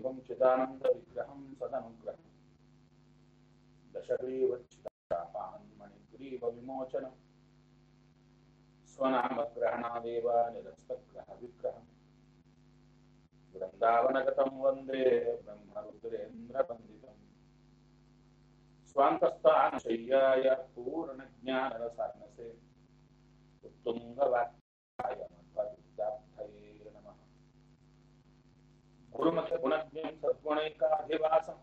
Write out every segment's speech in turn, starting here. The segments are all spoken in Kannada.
सदाशिवं चिदानन्दविग्रहं सदनुग्रहं दशग्रीवच्छितापान् मणिग्रीवविमोचनं स्वनामग्रहणादेव निरस्तग्रहविग्रहम् वृन्दावनगतं वन्दे ब्रह्मरुद्रेन्द्रवन्दितम् स्वान्तस्थानशय्याय पूर्णज्ञानरसानसे उत्तुङ्गवाक्याय मध्वविद्यार्थये नमः गुरुमथ गुणज्ञं सद्गुणैकाधिवासम्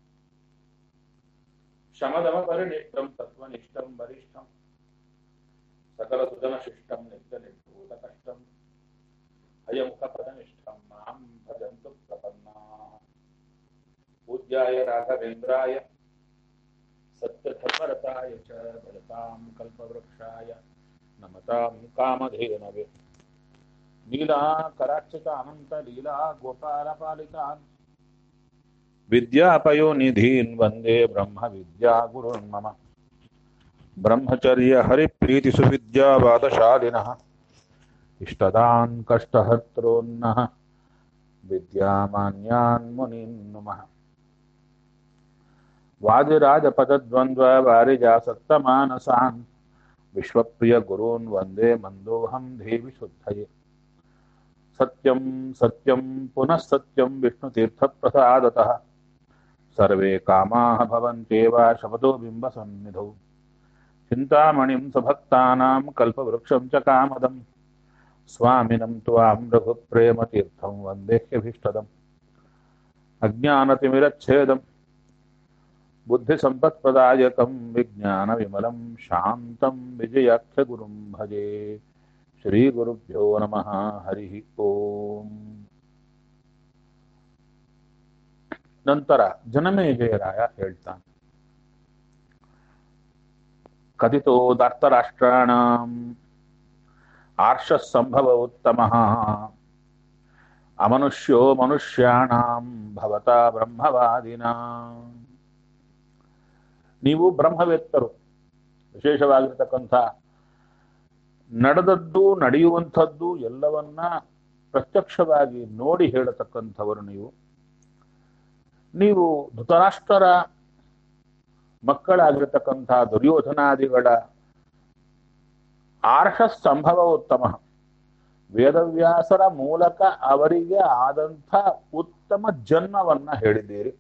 शमदमपरिनिष्टं तत्त्वनिष्ठं वरिष्ठं सकलसुजनशिष्टं नित्यनिर्भूतकष्टम् अयमुखपदनिष्ठं मां भजन्तु प्रपन्नाः पूज्याय राघवेन्द्राय सत्यधर्मरताय च भजतां कल्पवृक्षाय नमतां कामधेनवे नीलाकराक्षित अनन्तलीला गोपालपालितान् विद्यापयोनिधीन् वन्दे ब्रह्मविद्यागुरुन् मम ब्रह्मचर्य हरिप्रीतिसुविद्यावादशालिनः इष्टदान् कष्टहर्त्रोन्नः विद्यामान्यान् मुनीन् नुमः वादिराजपदद्वन्द्ववारिजासक्तमानसान् विश्वप्रियगुरून् वन्दे मन्दोऽहं देवि शुद्धये सत्यं सत्यं पुनः सत्यं विष्णुतीर्थप्रसादतः सर्वे कामाः भवन्त्येव शपथो बिम्बसन्निधौ चिन्तामणिं सभक्तानां कल्पवृक्षं च कामदम् स्वामिनं त्वां रघुप्रेमतीर्थं वन्देह्यभीष्टदम् अज्ञानतिमिरच्छेदम् बुद्धिसम्पत्प्रदायकं विज्ञानविमलं शान्तं विजयाख्यगुरुं भजे श्रीगुरुभ्यो नमः हरिः ಓಂ ನಂತರ ಜನಮೇಜಯರಾಯ ಹೇಳ್ತಾನೆ ಕಥಿತೋದಾರ್ತರಾಷ್ಟ್ರಾಣಾಂ ಆರ್ಷಸಂಭವ ಉತ್ತಮಃ ಅಮನುಷ್ಯೋ ಮನುಷ್ಯಾಣಾಂ ಭವತಾ ಬ್ರಹ್ಮವಾದಿನಾ ನೀವು ಬ್ರಹ್ಮವೇತ್ತರು ವಿಶೇಷವಾಗಿರ್ತಕ್ಕಂಥ ನಡೆದದ್ದು ನಡೆಯುವಂಥದ್ದು ಎಲ್ಲವನ್ನ ಪ್ರತ್ಯಕ್ಷವಾಗಿ ನೋಡಿ ಹೇಳತಕ್ಕಂಥವರು ನೀವು ನೀವು ಧೃತರಾಷ್ಟ್ರರ ಮಕ್ಕಳಾಗಿರತಕ್ಕಂಥ ದುರ್ಯೋಧನಾದಿಗಳ ಆರ್ಷ ಸಂಭವ ಉತ್ತಮ ವೇದವ್ಯಾಸರ ಮೂಲಕ ಅವರಿಗೆ ಆದಂಥ ಉತ್ತಮ ಜನ್ಮವನ್ನ ಹೇಳಿದ್ದೀರಿ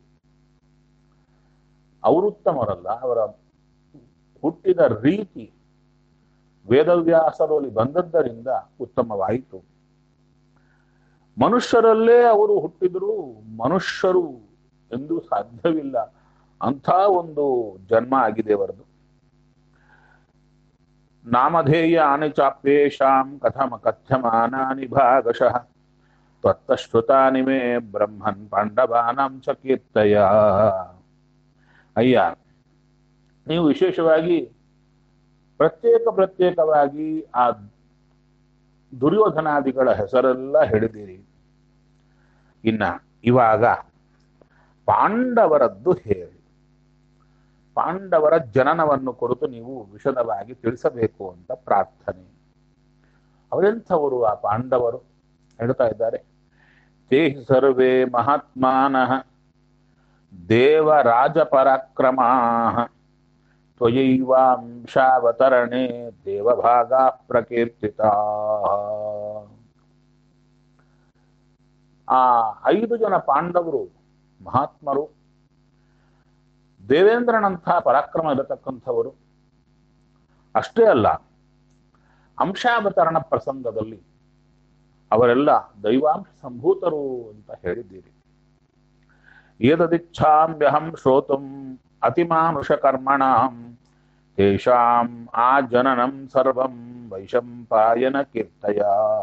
ಅವರುತ್ತಮರಲ್ಲ ಅವರ ಹುಟ್ಟಿದ ರೀತಿ ವೇದವ್ಯಾಸರಲ್ಲಿ ಬಂದದ್ದರಿಂದ ಉತ್ತಮವಾಯಿತು ಮನುಷ್ಯರಲ್ಲೇ ಅವರು ಹುಟ್ಟಿದ್ರು ಮನುಷ್ಯರು ಎಂದು ಸಾಧ್ಯವಿಲ್ಲ ಅಂಥ ಒಂದು ಜನ್ಮ ಆಗಿದೆ ಅವರದು ನಾಮಧೇಯ ಆನಿ ಚಾಪ್ಯೇಷಾಂ ಕಥಮ ಕಥ್ಯಮಾನಾನಿ ಭಾಗಶಃ ತ್ವತ್ತಶ್ರುತಾನಿ ಮೇ ಬ್ರಹ್ಮನ್ ಪಾಂಡವಾನಾಂ ಚ ಕೀರ್ತಯ ಅಯ್ಯ ನೀವು ವಿಶೇಷವಾಗಿ ಪ್ರತ್ಯೇಕ ಪ್ರತ್ಯೇಕವಾಗಿ ಆ ದುರ್ಯೋಧನಾದಿಗಳ ಹೆಸರೆಲ್ಲ ಹೇಳಿದಿರಿ ಇನ್ನ ಇವಾಗ ಪಾಂಡವರದ್ದು ಹೇಳಿ ಪಾಂಡವರ ಜನನವನ್ನು ಕುರಿತು ನೀವು ವಿಶದವಾಗಿ ತಿಳಿಸಬೇಕು ಅಂತ ಪ್ರಾರ್ಥನೆ ಅವರೆಂಥವರು ಆ ಪಾಂಡವರು ಹೇಳ್ತಾ ಇದ್ದಾರೆ ತೇ ಸರ್ವೇ ಮಹಾತ್ಮಾನಃ ದೇವರಾಜ ಪರಾಕ್ರಮಾ ತ್ವಯೈವಾಂಶಾವತರಣೆ ದೇವಭಾಗ ಪ್ರಕೀರ್ತಿತ ಆ ಐದು ಜನ ಪಾಂಡವರು ಮಹಾತ್ಮರು ದೇವೇಂದ್ರನಂಥ ಪರಾಕ್ರಮ ಇರತಕ್ಕಂಥವರು ಅಷ್ಟೇ ಅಲ್ಲ ಅಂಶಾವತರಣ ಪ್ರಸಂಗದಲ್ಲಿ ಅವರೆಲ್ಲ ದೈವಾಂಶ ಸಂಭೂತರು ಅಂತ ಹೇಳಿದ್ದೀರಿ ಏತದಿಚ್ಛಾಮ್ಯಹಂ ಶ್ರೋತುಂ ಅತಿಮಾನುಷ ಕರ್ಮಣಾಂ ತೇಷಾಂ ಆ ಜನನಂ ಸರ್ವಂ ವೈಶಂಪಾಯನ ಕೀರ್ತಯ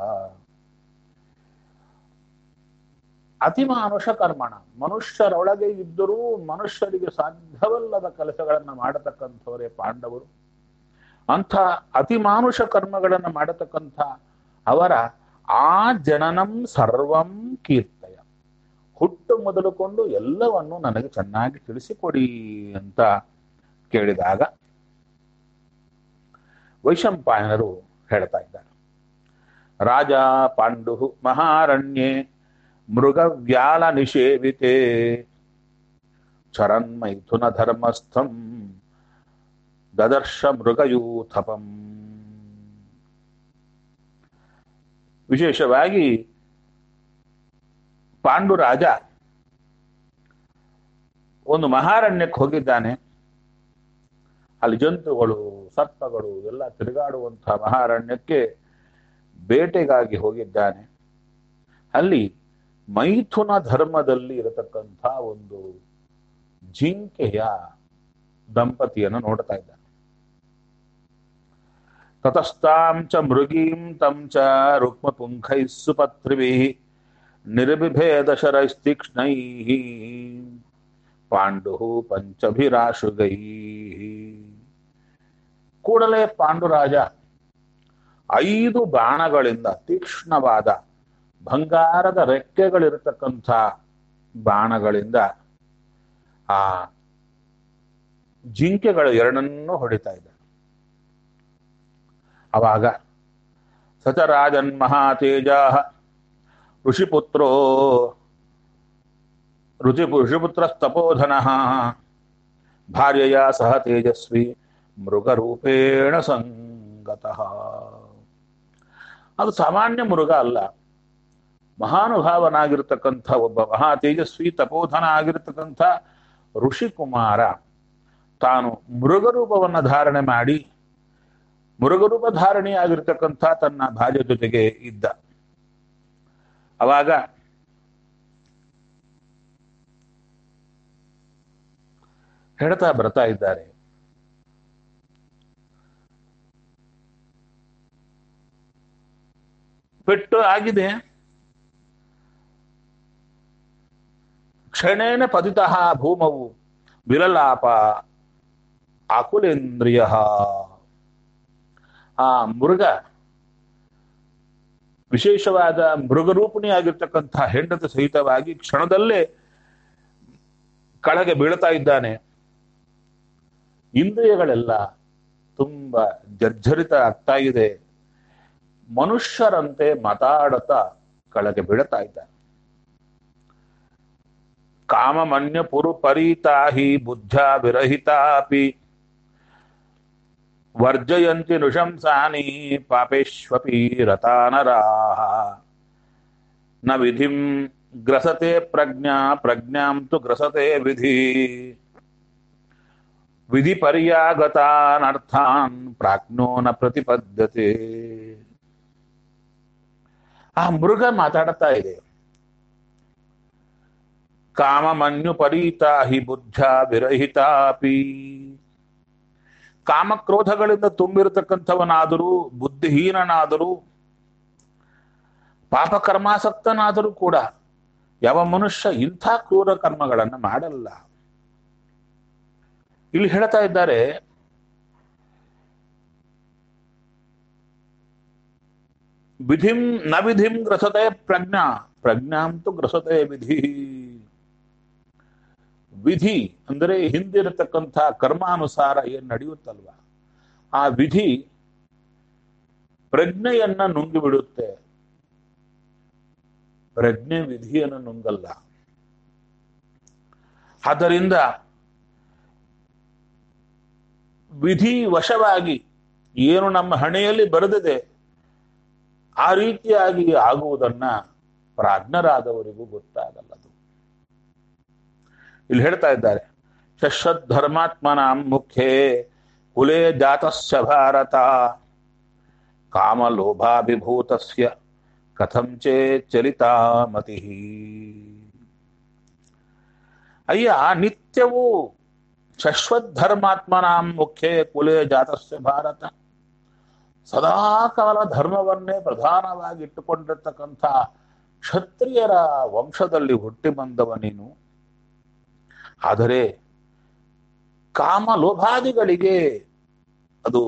ಅತಿಮಾನುಷ ಕರ್ಮಣ ಮನುಷ್ಯರೊಳಗೆ ಇದ್ದರೂ ಮನುಷ್ಯರಿಗೆ ಸಾಧ್ಯವಲ್ಲದ ಕೆಲಸಗಳನ್ನು ಮಾಡತಕ್ಕಂಥವರೇ ಪಾಂಡವರು ಅಂಥ ಅತಿಮಾನುಷ ಕರ್ಮಗಳನ್ನು ಮಾಡತಕ್ಕಂಥ ಅವರ ಆ ಜನನಂ ಸರ್ವಂ ಕೀರ್ತಯ ಹುಟ್ಟು ಮೊದಲುಕೊಂಡು ಎಲ್ಲವನ್ನು ನನಗೆ ಚೆನ್ನಾಗಿ ತಿಳಿಸಿಕೊಡಿ ಅಂತ ಕೇಳಿದಾಗ ವೈಶಂಪಾಯನರು ಹೇಳ್ತಾ ಇದ್ದಾರೆ ರಾಜ ಪಾಂಡು ಮಹಾರಣ್ಯೆ ಮೃಗವ್ಯಾಲ ನಿಷೇವಿತೆ ಚರನ್ಮೈಥುನ ಧರ್ಮಸ್ಥಂ ದದರ್ಶ ಮೃಗಯೂಥಪಂ ವಿಶೇಷವಾಗಿ ಪಾಂಡುರಾಜ ಒಂದು ಮಹಾರಣ್ಯಕ್ಕೆ ಹೋಗಿದ್ದಾನೆ ಅಲ್ಲಿ ಜಂತುಗಳು ಸರ್ಪಗಳು ಎಲ್ಲ ತಿರುಗಾಡುವಂತಹ ಮಹಾರಣ್ಯಕ್ಕೆ ಬೇಟೆಗಾಗಿ ಹೋಗಿದ್ದಾನೆ ಅಲ್ಲಿ ಮೈಥುನ ಧರ್ಮದಲ್ಲಿ ಇರತಕ್ಕಂಥ ಒಂದು ಜಿಂಕೆಯ ದಂಪತಿಯನ್ನು ನೋಡ್ತಾ ಇದ್ದಾನೆ ತತಸ್ತಾಂ ಚ ಮೃಗೀಂ ತಂ ಚ ರುಕ್ಮಪುಂಖೈ ಸುಪತ್ರಿಭಿ ನಿರ್ಬಿಭೇದ ಶರೈಸ್ತೀಕ್ಷ್ಣೈ ಪಾಂಡು ಪಂಚಭಿರಾಶುಗೈ ಕೂಡಲೇ ಪಾಂಡುರಾಜ ಐದು ಬಾಣಗಳಿಂದ ತೀಕ್ಷ್ಣವಾದ ಬಂಗಾರದ ರೆಕ್ಕೆಗಳಿರತಕ್ಕಂಥ ಬಾಣಗಳಿಂದ ಆ ಜಿಂಕೆಗಳು ಎರಡನ್ನೂ ಹೊಡಿತಾ ಇದ್ದ ಅವಾಗ ಸಚರಾಜನ್ ಮಹಾತೇಜ ಋಷಿಪುತ್ರೋ ರುಚಿ ಋಷಿಪುತ್ರಸ್ತಪೋಧನ ಭಾರ್ಯೆಯ ಸಹ ತೇಜಸ್ವಿ ಮೃಗರೂಪೇಣ ಸಂಗತಃ ಅದು ಸಾಮಾನ್ಯ ಮೃಗ ಅಲ್ಲ ಮಹಾನುಭಾವನಾಗಿರ್ತಕ್ಕಂಥ ಒಬ್ಬ ಮಹಾ ತೇಜಸ್ವಿ ತಪೋಧನ ಆಗಿರ್ತಕ್ಕಂಥ ಋಷಿಕುಮಾರ ತಾನು ಮೃಗರೂಪವನ್ನು ಧಾರಣೆ ಮಾಡಿ ಮೃಗರೂಪ ಧಾರಣೆಯಾಗಿರ್ತಕ್ಕಂಥ ತನ್ನ ಭಾರ್ಯ ಜೊತೆಗೆ ಇದ್ದ ಅವಾಗ ಹೇಳ್ತಾ ಬರ್ತಾ ಇದ್ದಾರೆ ಪೆಟ್ಟು ಆಗಿದೆ ಕ್ಷಣೇನ ಪತಿತಃ ಭೂಮವು ವಿಲಲಾಪ ಆಕುಲೇಂದ್ರಿಯ ಆ ಮೃಗ ವಿಶೇಷವಾದ ಮೃಗರೂಪಿಣಿಯಾಗಿರ್ತಕ್ಕಂಥ ಹೆಂಡತಿ ಸಹಿತವಾಗಿ ಕ್ಷಣದಲ್ಲೇ ಕೆಳಗೆ ಬೀಳ್ತಾ ಇದ್ದಾನೆ ಇಂದ್ರಿಯಗಳೆಲ್ಲ ತುಂಬಾ ಜರ್ಜರಿತ ಆಗ್ತಾ ಇದೆ ಮನುಷ್ಯರಂತೆ ಮಾತಾಡುತ್ತಾ ಕೆಳಗೆ ಬೀಳ್ತಾ ಇದ್ದಾನೆ ಕಾಮಮನ್ಯ ಪುರು ಪರೀತಾಹಿ ಬುದ್ಧ ವಿರಹಿತಾಪಿ ವರ್ಜಯಂತಿ ನೃಶಂಸಾನಿ ಪಾಪೇಶ್ವಪಿ ರತಾನರಾಹ ನ ವಿಧಿಂ ಗ್ರಸತೆ ಪ್ರಜ್ಞಾ ಪ್ರಜ್ಞಾಂ ತು ಗ್ರಸತೆ ವಿಧಿ ವಿಧಿ ಪರ್ಯಾಗತಾನರ್ಥಾನ್ ಪ್ರಾಜ್ಞೋ ನ ಪ್ರತಿಪದ್ಯತೆ ಆ ಮೃಗ ಮಾತಾಡ್ತಾ ಇದೆ ಕಾಮಮನ್ಯು ಪರೀತಾ ಹಿ ಬುದ್ಧ ವಿರಹಿತಾಪಿ ಕಾಮಕ್ರೋಧಗಳಿಂದ ತುಂಬಿರತಕ್ಕಂಥವನಾದರೂ ಬುದ್ಧಿಹೀನನಾದರೂ ಪಾಪಕರ್ಮಾಸಕ್ತನಾದರೂ ಕೂಡ ಯಾವ ಮನುಷ್ಯ ಇಂಥ ಕ್ರೂರ ಕರ್ಮಗಳನ್ನು ಮಾಡಲ್ಲ ಇಲ್ಲಿ ಹೇಳ್ತಾ ಇದ್ದಾರೆ ವಿಧಿಂ ನ ವಿಧಿಂ ಗ್ರಸತೆ ಪ್ರಜ್ಞಾ ಪ್ರಜ್ಞಾಂತು ಗ್ರಸತೆ ವಿಧಿ ವಿಧಿ ಅಂದರೆ ಹಿಂದಿರತಕ್ಕಂಥ ಕರ್ಮಾನುಸಾರ ಏನ್ ನಡೆಯುತ್ತಲ್ವ ಆ ವಿಧಿ ಪ್ರಜ್ಞೆಯನ್ನ ನುಂಗಿ ಬಿಡುತ್ತೆ ಪ್ರಜ್ಞೆ ವಿಧಿಯನ್ನು ನುಂಗಲ್ಲ ಆದ್ದರಿಂದ ವಿಧಿ ವಶವಾಗಿ ಏನು ನಮ್ಮ ಹಣೆಯಲ್ಲಿ ಬರೆದಿದೆ ಆ ರೀತಿಯಾಗಿ ಆಗುವುದನ್ನ ಪ್ರಾಜ್ಞರಾದವರಿಗೂ ಗೊತ್ತಾಗಲ್ಲದು ಇಲ್ಲಿ ಹೇಳ್ತಾ ಇದ್ದಾರೆ ಶಶ್ವಧರ್ಮಾತ್ಮನಾಂ ಮುಖ್ಯೇ ಕುಲೇ ಜಾತಸ್ಯ ಭಾರತ ಕಾಮಲೋಭಾಭಿಭೂತಸ್ಯ ಕಥಂ ಚೇ ಚಲಿತಾ ಮತಿ ಅಯ್ಯ ನಿತ್ಯವೂ ಶಶ್ವಧರ್ಮಾತ್ಮನಾಂ ಮುಖ್ಯೇ ಕುಲೇ ಜಾತಸ್ಯ ಭಾರತ ಸದಾಕಾಲ ಧರ್ಮವನ್ನೇ ಪ್ರಧಾನವಾಗಿ ಇಟ್ಟುಕೊಂಡಿರ್ತಕ್ಕಂಥ ಕ್ಷತ್ರಿಯರ ವಂಶದಲ್ಲಿ ಹುಟ್ಟಿ ಬಂದವ ನೀನು ಆದರೆ ಕಾಮ ಲೋಭಾದಿಗಳಿಗೆ ಅದು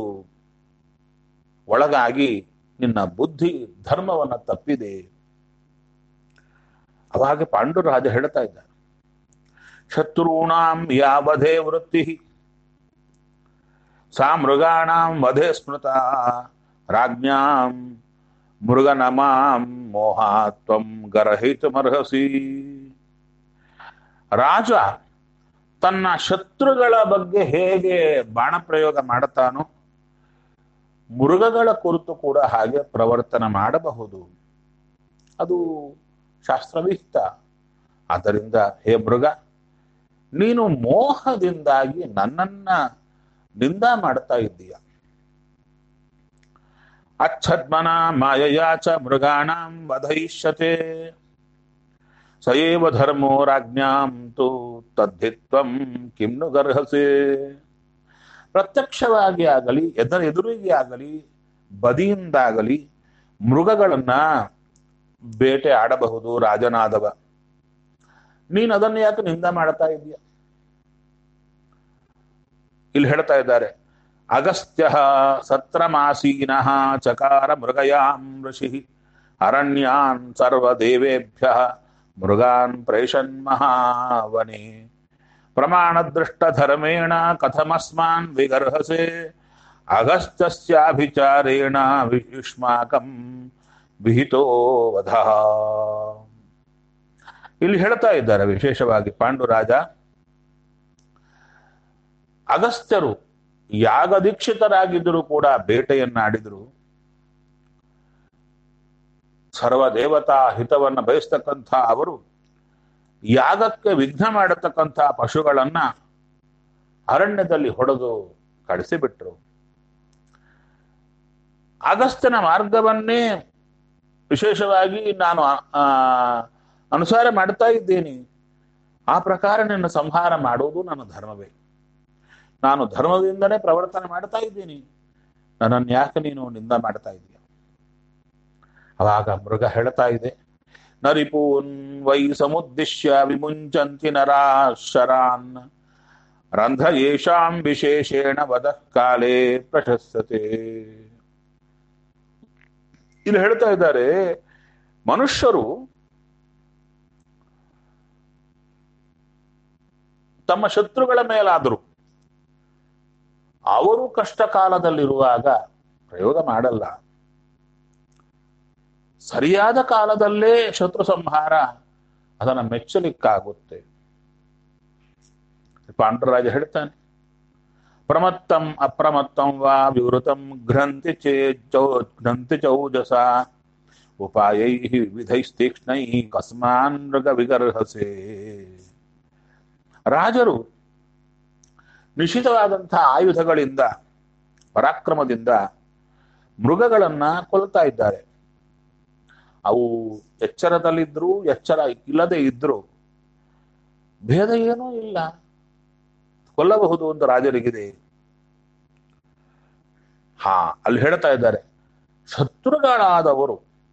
ಒಳಗಾಗಿ ನಿನ್ನ ಬುದ್ಧಿ ಧರ್ಮವನ್ನ ತಪ್ಪಿದೆ ಅವಾಗ ಪಾಂಡುರಾಜ ಹೇಳ್ತಾ ಇದ್ದ ಶತ್ರುಣಾಂ ಯಾವಧೇ ವೃತ್ತಿ ಸಾ ಮೃಗಾಣಾಂ ವಧೆ ಸ್ಮೃತ ರಾಜ್ಞಾಂ ಮೃಗನಮಾಂ ಮೋಹಾತ್ವಂ ಗರಹಿತಮರ್ಹಸಿ ರಾಜ ತನ್ನ ಶತ್ರುಗಳ ಬಗ್ಗೆ ಹೇಗೆ ಬಾಣ ಪ್ರಯೋಗ ಮಾಡುತ್ತಾನೋ ಮೃಗಗಳ ಕುರಿತು ಕೂಡ ಹಾಗೆ ಪ್ರವರ್ತನ ಮಾಡಬಹುದು ಅದು ಶಾಸ್ತ್ರವಿಹಿತ ಆದ್ದರಿಂದ ಹೇ ಮೃಗ ನೀನು ಮೋಹದಿಂದಾಗಿ ನನ್ನನ್ನ ನಿಂದ ಮಾಡ್ತಾ ಇದ್ದೀಯ ಅಚ್ಛದ್ಮನ ಮಾಯಯಾ ಚ ಮೃಗಾಣಾಂ ವಧಯಿಷ್ಯತೆ ಸಯೇವ ಧರ್ಮೋ ರಾಜ್ಞಾಂ ತು ತದ್ಧಿತ್ವಂ ಕಿಮ್ನು ಗರ್ಹಸೆ ಪ್ರತ್ಯಕ್ಷವಾಗಿ ಆಗಲಿ ಎದರ ಎದುರಿಗೆ ಆಗಲಿ ಬದಿಯಿಂದಾಗಲಿ ಮೃಗಗಳನ್ನ ಬೇಟೆ ಆಡಬಹುದು ರಾಜನಾದವ ನೀನು ಅದನ್ನು ಯಾಕೆ ನಿಂದ ಮಾಡ್ತಾ ಇದೀಯ ಇಲ್ಲಿ ಹೇಳ್ತಾ ಇದ್ದಾರೆ ಅಗಸ್ತ್ಯ ಸತ್ರಮಾಸೀನ ಚಕಾರ ಮೃಗಯಾಂ ಋಷಿ ಅರಣ್ಯಾನ್ ಸರ್ವದೇವೇಭ್ಯ ಮೃಗಾನ್ ಪ್ರೇಷನ್ ಮಹಾವನೆ ಪ್ರಮಾಣದೃಷ್ಟಧರ್ಮೇಣ ಕಥಮಸ್ಮಾನ್ ವಿಗರ್ಹಸೆ ಅಗಸ್ತ್ಯಸ್ಯಾಭಿಚಾರೇಣ ಯುಷ್ಮಾಕಂ ವಿಹಿತೋ ವಧ ಇಲ್ಲಿ ಹೇಳ್ತಾ ಇದ್ದಾರೆ ವಿಶೇಷವಾಗಿ ಪಾಂಡುರಾಜ ಅಗಸ್ತ್ಯರು ಯಾಗದೀಕ್ಷಿತರಾಗಿದ್ದರೂ ಕೂಡ ಬೇಟೆಯನ್ನಾಡಿದ್ರು ಸರ್ವ ದೇವತಾ ಹಿತವನ್ನ ಬಯಸ್ತಕ್ಕಂಥ ಅವರು ಯಾಗಕ್ಕೆ ವಿಘ್ನ ಮಾಡತಕ್ಕಂಥ ಪಶುಗಳನ್ನ ಅರಣ್ಯದಲ್ಲಿ ಹೊಡೆದು ಕಳಿಸಿಬಿಟ್ರು ಅಗಸ್ತ್ಯನ ಮಾರ್ಗವನ್ನೇ ವಿಶೇಷವಾಗಿ ನಾನು ಆ, ಅನುಸಾರ ಮಾಡ್ತಾ ಇದ್ದೇನೆ ಆ ಪ್ರಕಾರ ನಿನ್ನ ಸಂಹಾರ ಮಾಡುವುದು ನನ್ನ ಧರ್ಮವೇ ನಾನು ಧರ್ಮದಿಂದಲೇ ಪ್ರವರ್ತನೆ ಮಾಡ್ತಾ ಇದ್ದೀನಿ ನನ್ನನ್ನು ಯಾಕೆ ನೀನು ನಿಂದ ಮಾಡ್ತಾ ಇದೀಯ ಅವಾಗ ಮೃಗ ಹೇಳ್ತಾ ಇದೆ ನರಿಪೂನ್ ವೈ ಸಮುದ್ದಿಶ್ಯ ವಿಮುಂಚಂತಿ ನರಾಶರಾನ್ ರಂಧ್ರ ಯೇಷಾಂ ವಿಶೇಷೇಣ ವದ ಕಾಲೇ ಪ್ರಶಸ್ಯತೆ ಇಲ್ಲಿ ಹೇಳ್ತಾ ಇದ್ದಾರೆ ಮನುಷ್ಯರು ತಮ್ಮ ಶತ್ರುಗಳ ಮೇಲಾದರು ಅವರು ಕಷ್ಟ ಕಾಲದಲ್ಲಿರುವಾಗ ಪ್ರಯೋಗ ಮಾಡಲ್ಲ ಸರಿಯಾದ ಕಾಲದಲ್ಲೇ ಶತ್ರು ಸಂಹಾರ ಅದನ್ನ ಮೆಚ್ಚಲಿಕ್ಕಾಗುತ್ತೆ ಪಾಂಡುರಾಜ ಹೇಳ್ತಾನೆ ಪ್ರಮತ್ತಂ ಅಪ್ರಮತ್ತಂ ವಾ ವಿವೃತಂ ಘ್ರಂತಿ ಚೇ ಚೌ ಘ್ರಂತಿ ಚೌಜಸ ಉಪಾಯೈ ವಿವಿಧೈಸ್ತೀಕ್ಷ್ಣೈ ಕಸ್ಮಾನ್ ಮೃಗ ವಿಗರ್ಹಸೆ ರಾಜರು ನಿಶ್ಚಿತವಾದಂತಹ ಆಯುಧಗಳಿಂದ ಪರಾಕ್ರಮದಿಂದ ಮೃಗಗಳನ್ನ ಕೊಲ್ತಾ ಇದ್ದಾರೆ ಅವು ಎಚ್ಚರದಲ್ಲಿದ್ರು ಎಚ್ಚರ ಇಲ್ಲದೆ ಇದ್ರು ಭೇದ ಏನೂ ಇಲ್ಲ ಕೊಲ್ಲಬಹುದು ಅಂತ ರಾಜರಿಗಿದೆ ಹಾ ಅಲ್ಲಿ ಹೇಳ್ತಾ ಇದ್ದಾರೆ ಶತ್ರುಗಳಾದವರು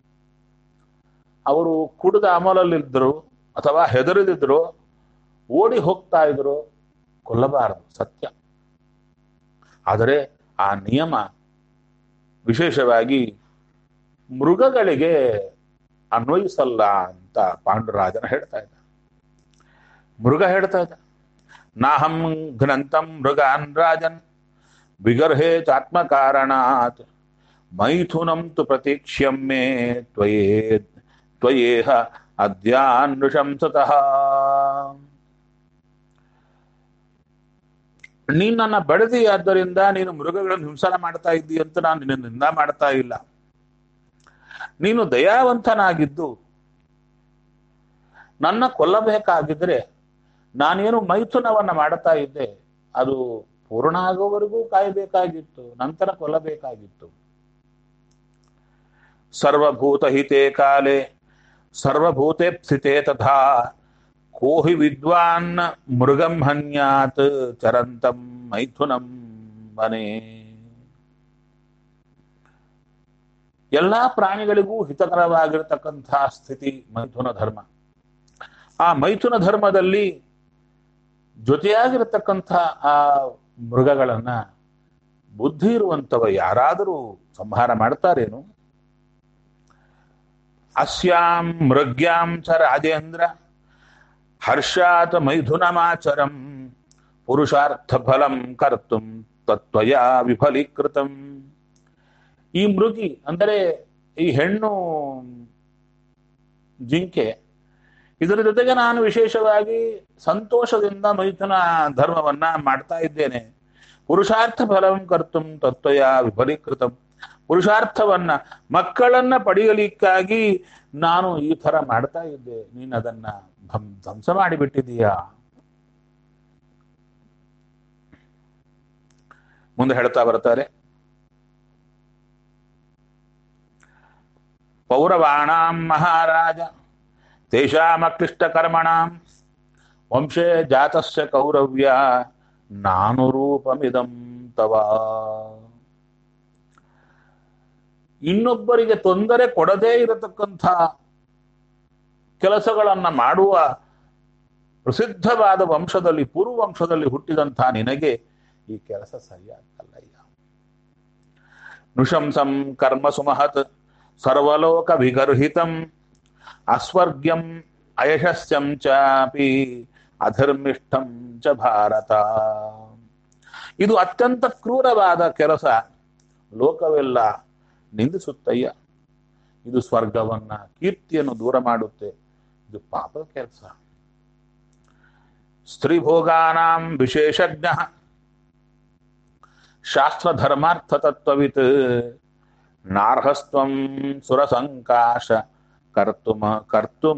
ಅವರು ಕುಡಿದ ಅಮಲಲ್ಲಿದ್ರು ಅಥವಾ ಹೆದರಿದಿದ್ರು ಓಡಿ ಹೋಗ್ತಾ ಇದ್ರು ಕೊಲ್ಲಬಾರದು ಸತ್ಯ ಆದರೆ ಆ ನಿಯಮ ವಿಶೇಷವಾಗಿ ಮೃಗಗಳಿಗೆ ಅನ್ವಯಿಸಲ್ಲ ಅಂತ ಪಾಂಡುರಾಜನ ಹೇಳ್ತಾ ಇದ್ದ ಮೃಗ ಹೇಳ್ತಾ ಇದ್ದ ನಾಹಂ ಘ್ನಂತಂ ಮೃಗಾನ್ ರಾಜನ್ ವಿಗರ್ಹೇ ಚಾತ್ಮ ಕಾರಣಾತ್ ಮೈಥುನಂ ತು ಪ್ರತೀಕ್ಷ್ಯಂ ಮೇ ತ್ವಯೇ ತ್ವಯೇಹ ಅದ್ಯಾನ್ನುಶಂಸತಃ ನೀನ್ ನನ್ನ ಬೆಳೆದಿ ಆದ್ದರಿಂದ ನೀನು ಮೃಗಗಳನ್ನು ಹಿಂಸನ ಮಾಡ್ತಾ ಇದ್ದಿ ಅಂತ ನಾನು ನಿನ್ನ ನಿಂದ ಮಾಡ್ತಾ ಇಲ್ಲ ನೀನು ದಯಾವಂತನಾಗಿದ್ದು ನನ್ನ ಕೊಲ್ಲಬೇಕಾಗಿದ್ರೆ ನಾನೇನು ಮೈಥುನವನ್ನ ಮಾಡ್ತಾ ಇದ್ದೆ ಅದು ಪೂರ್ಣ ಆಗೋವರೆಗೂ ಕಾಯಬೇಕಾಗಿತ್ತು ನಂತರ ಕೊಲ್ಲಬೇಕಾಗಿತ್ತು ಸರ್ವಭೂತ ಹಿತೆ ಕಾಲೆ ಸರ್ವಭೂತೆ ಸ್ಥಿತೆ ತಥಾ ಕೋಹಿ ವಿದ್ವಾನ್ ಮೃಗಂ ಹನ್ಯಾತ್ ಚರಂತಂ ಮೈಥುನಂ ಮನೆ ಎಲ್ಲಾ ಪ್ರಾಣಿಗಳಿಗೂ ಹಿತಕರವಾಗಿರತಕ್ಕಂತಹ ಸ್ಥಿತಿ ಮೈಥುನ ಧರ್ಮ ಆ ಮೈಥುನ ಧರ್ಮದಲ್ಲಿ ಜೊತೆಯಾಗಿರತಕ್ಕಂಥ ಆ ಮೃಗಗಳನ್ನ ಬುದ್ಧಿ ಇರುವಂತವ ಯಾರಾದರೂ ಸಂಹಾರ ಮಾಡ್ತಾರೇನು ಅಸ್ಯಾಂ ಮೃಗ್ಯಾಂ ಚ ರಾಜೇಂದ್ರ ಹರ್ಷಾತ್ ಮೈಥುನಮಾಚರಂ ಪುರುಷಾರ್ಥ ಫಲಂ ಕರ್ತುಂ ತತ್ವಯ ವಿಫಲೀಕೃತಂ ಈ ಮೃಗಿ ಅಂದರೆ ಈ ಹೆಣ್ಣು ಜಿಂಕೆ ಇದರ ಜೊತೆಗೆ ನಾನು ವಿಶೇಷವಾಗಿ ಸಂತೋಷದಿಂದ ಮೈಥುನ ಧರ್ಮವನ್ನ ಮಾಡ್ತಾ ಇದ್ದೇನೆ ಪುರುಷಾರ್ಥ ಫಲಂ ಕರ್ತುಂ ತತ್ವಯ ವಿಪರೀಕೃತಂ ಪುರುಷಾರ್ಥವನ್ನ ಮಕ್ಕಳನ್ನ ಪಡೆಯಲಿಕ್ಕಾಗಿ ನಾನು ಈ ತರ ಮಾಡ್ತಾ ಇದ್ದೆ ನೀನು ಅದನ್ನ ಧ್ವಂ- ಧ್ವಂಸ ಮಾಡಿಬಿಟ್ಟಿದೀಯಾ ಮುಂದೆ ಹೇಳ್ತಾ ಬರ್ತಾರೆ ಪೌರವಾಣಾಂ ಮಹಾರಾಜ ತೇಷಾಮಕ್ಲಿಷ್ಟ ಕರ್ಮಣಾಂ ವಂಶೇ ಜಾತಸ್ಯ ಕೌರವ್ಯ ನಾನು ರೂಪಮಿದಂ ತವ ಇನ್ನೊಬ್ಬರಿಗೆ ತೊಂದರೆ ಕೊಡದೇ ಇರತಕ್ಕಂಥ ಕೆಲಸಗಳನ್ನ ಮಾಡುವ ಪ್ರಸಿದ್ಧವಾದ ವಂಶದಲ್ಲಿ ಪೂರ್ವ ವಂಶದಲ್ಲಿ ಹುಟ್ಟಿದಂಥ ನಿನಗೆ ಈ ಕೆಲಸ ಸರಿಯಾಗಲ್ಲಯ್ಯ ನೃಶಂಸಂ ಕರ್ಮ ಸುಮಹತ್ ಸರ್ವಲೋಕ ವಿಗರ್ಹಿತಂ ಅಸ್ವರ್ಗ್ಯಂ ಅಯಶಸ್ಯಂ ಚಾಪಿ ಅಧರ್ಮಿಷ್ಠಂ ಚ ಭಾರತ ಇದು ಅತ್ಯಂತ ಕ್ರೂರವಾದ ಕೆಲಸ ಲೋಕವೆಲ್ಲ ನಿಂದಿಸುತ್ತಯ್ಯ ಇದು ಸ್ವರ್ಗವನ್ನ ಕೀರ್ತಿಯನ್ನು ದೂರ ಮಾಡುತ್ತೆ ಇದು ಪಾಪದ ಕೆಲಸ ಸ್ತ್ರೀಭೋಗಾನಾಂ ವಿಶೇಷಜ್ಞ ಶಾಸ್ತ್ರ ಧರ್ಮಾರ್ಥ ತತ್ವವಿತ್ ನಾರ್ಹಸ್ತ್ವಂ ಸುರಸಂಕಾಶ ಕರ್ತುಮ ಕರ್ತುಂ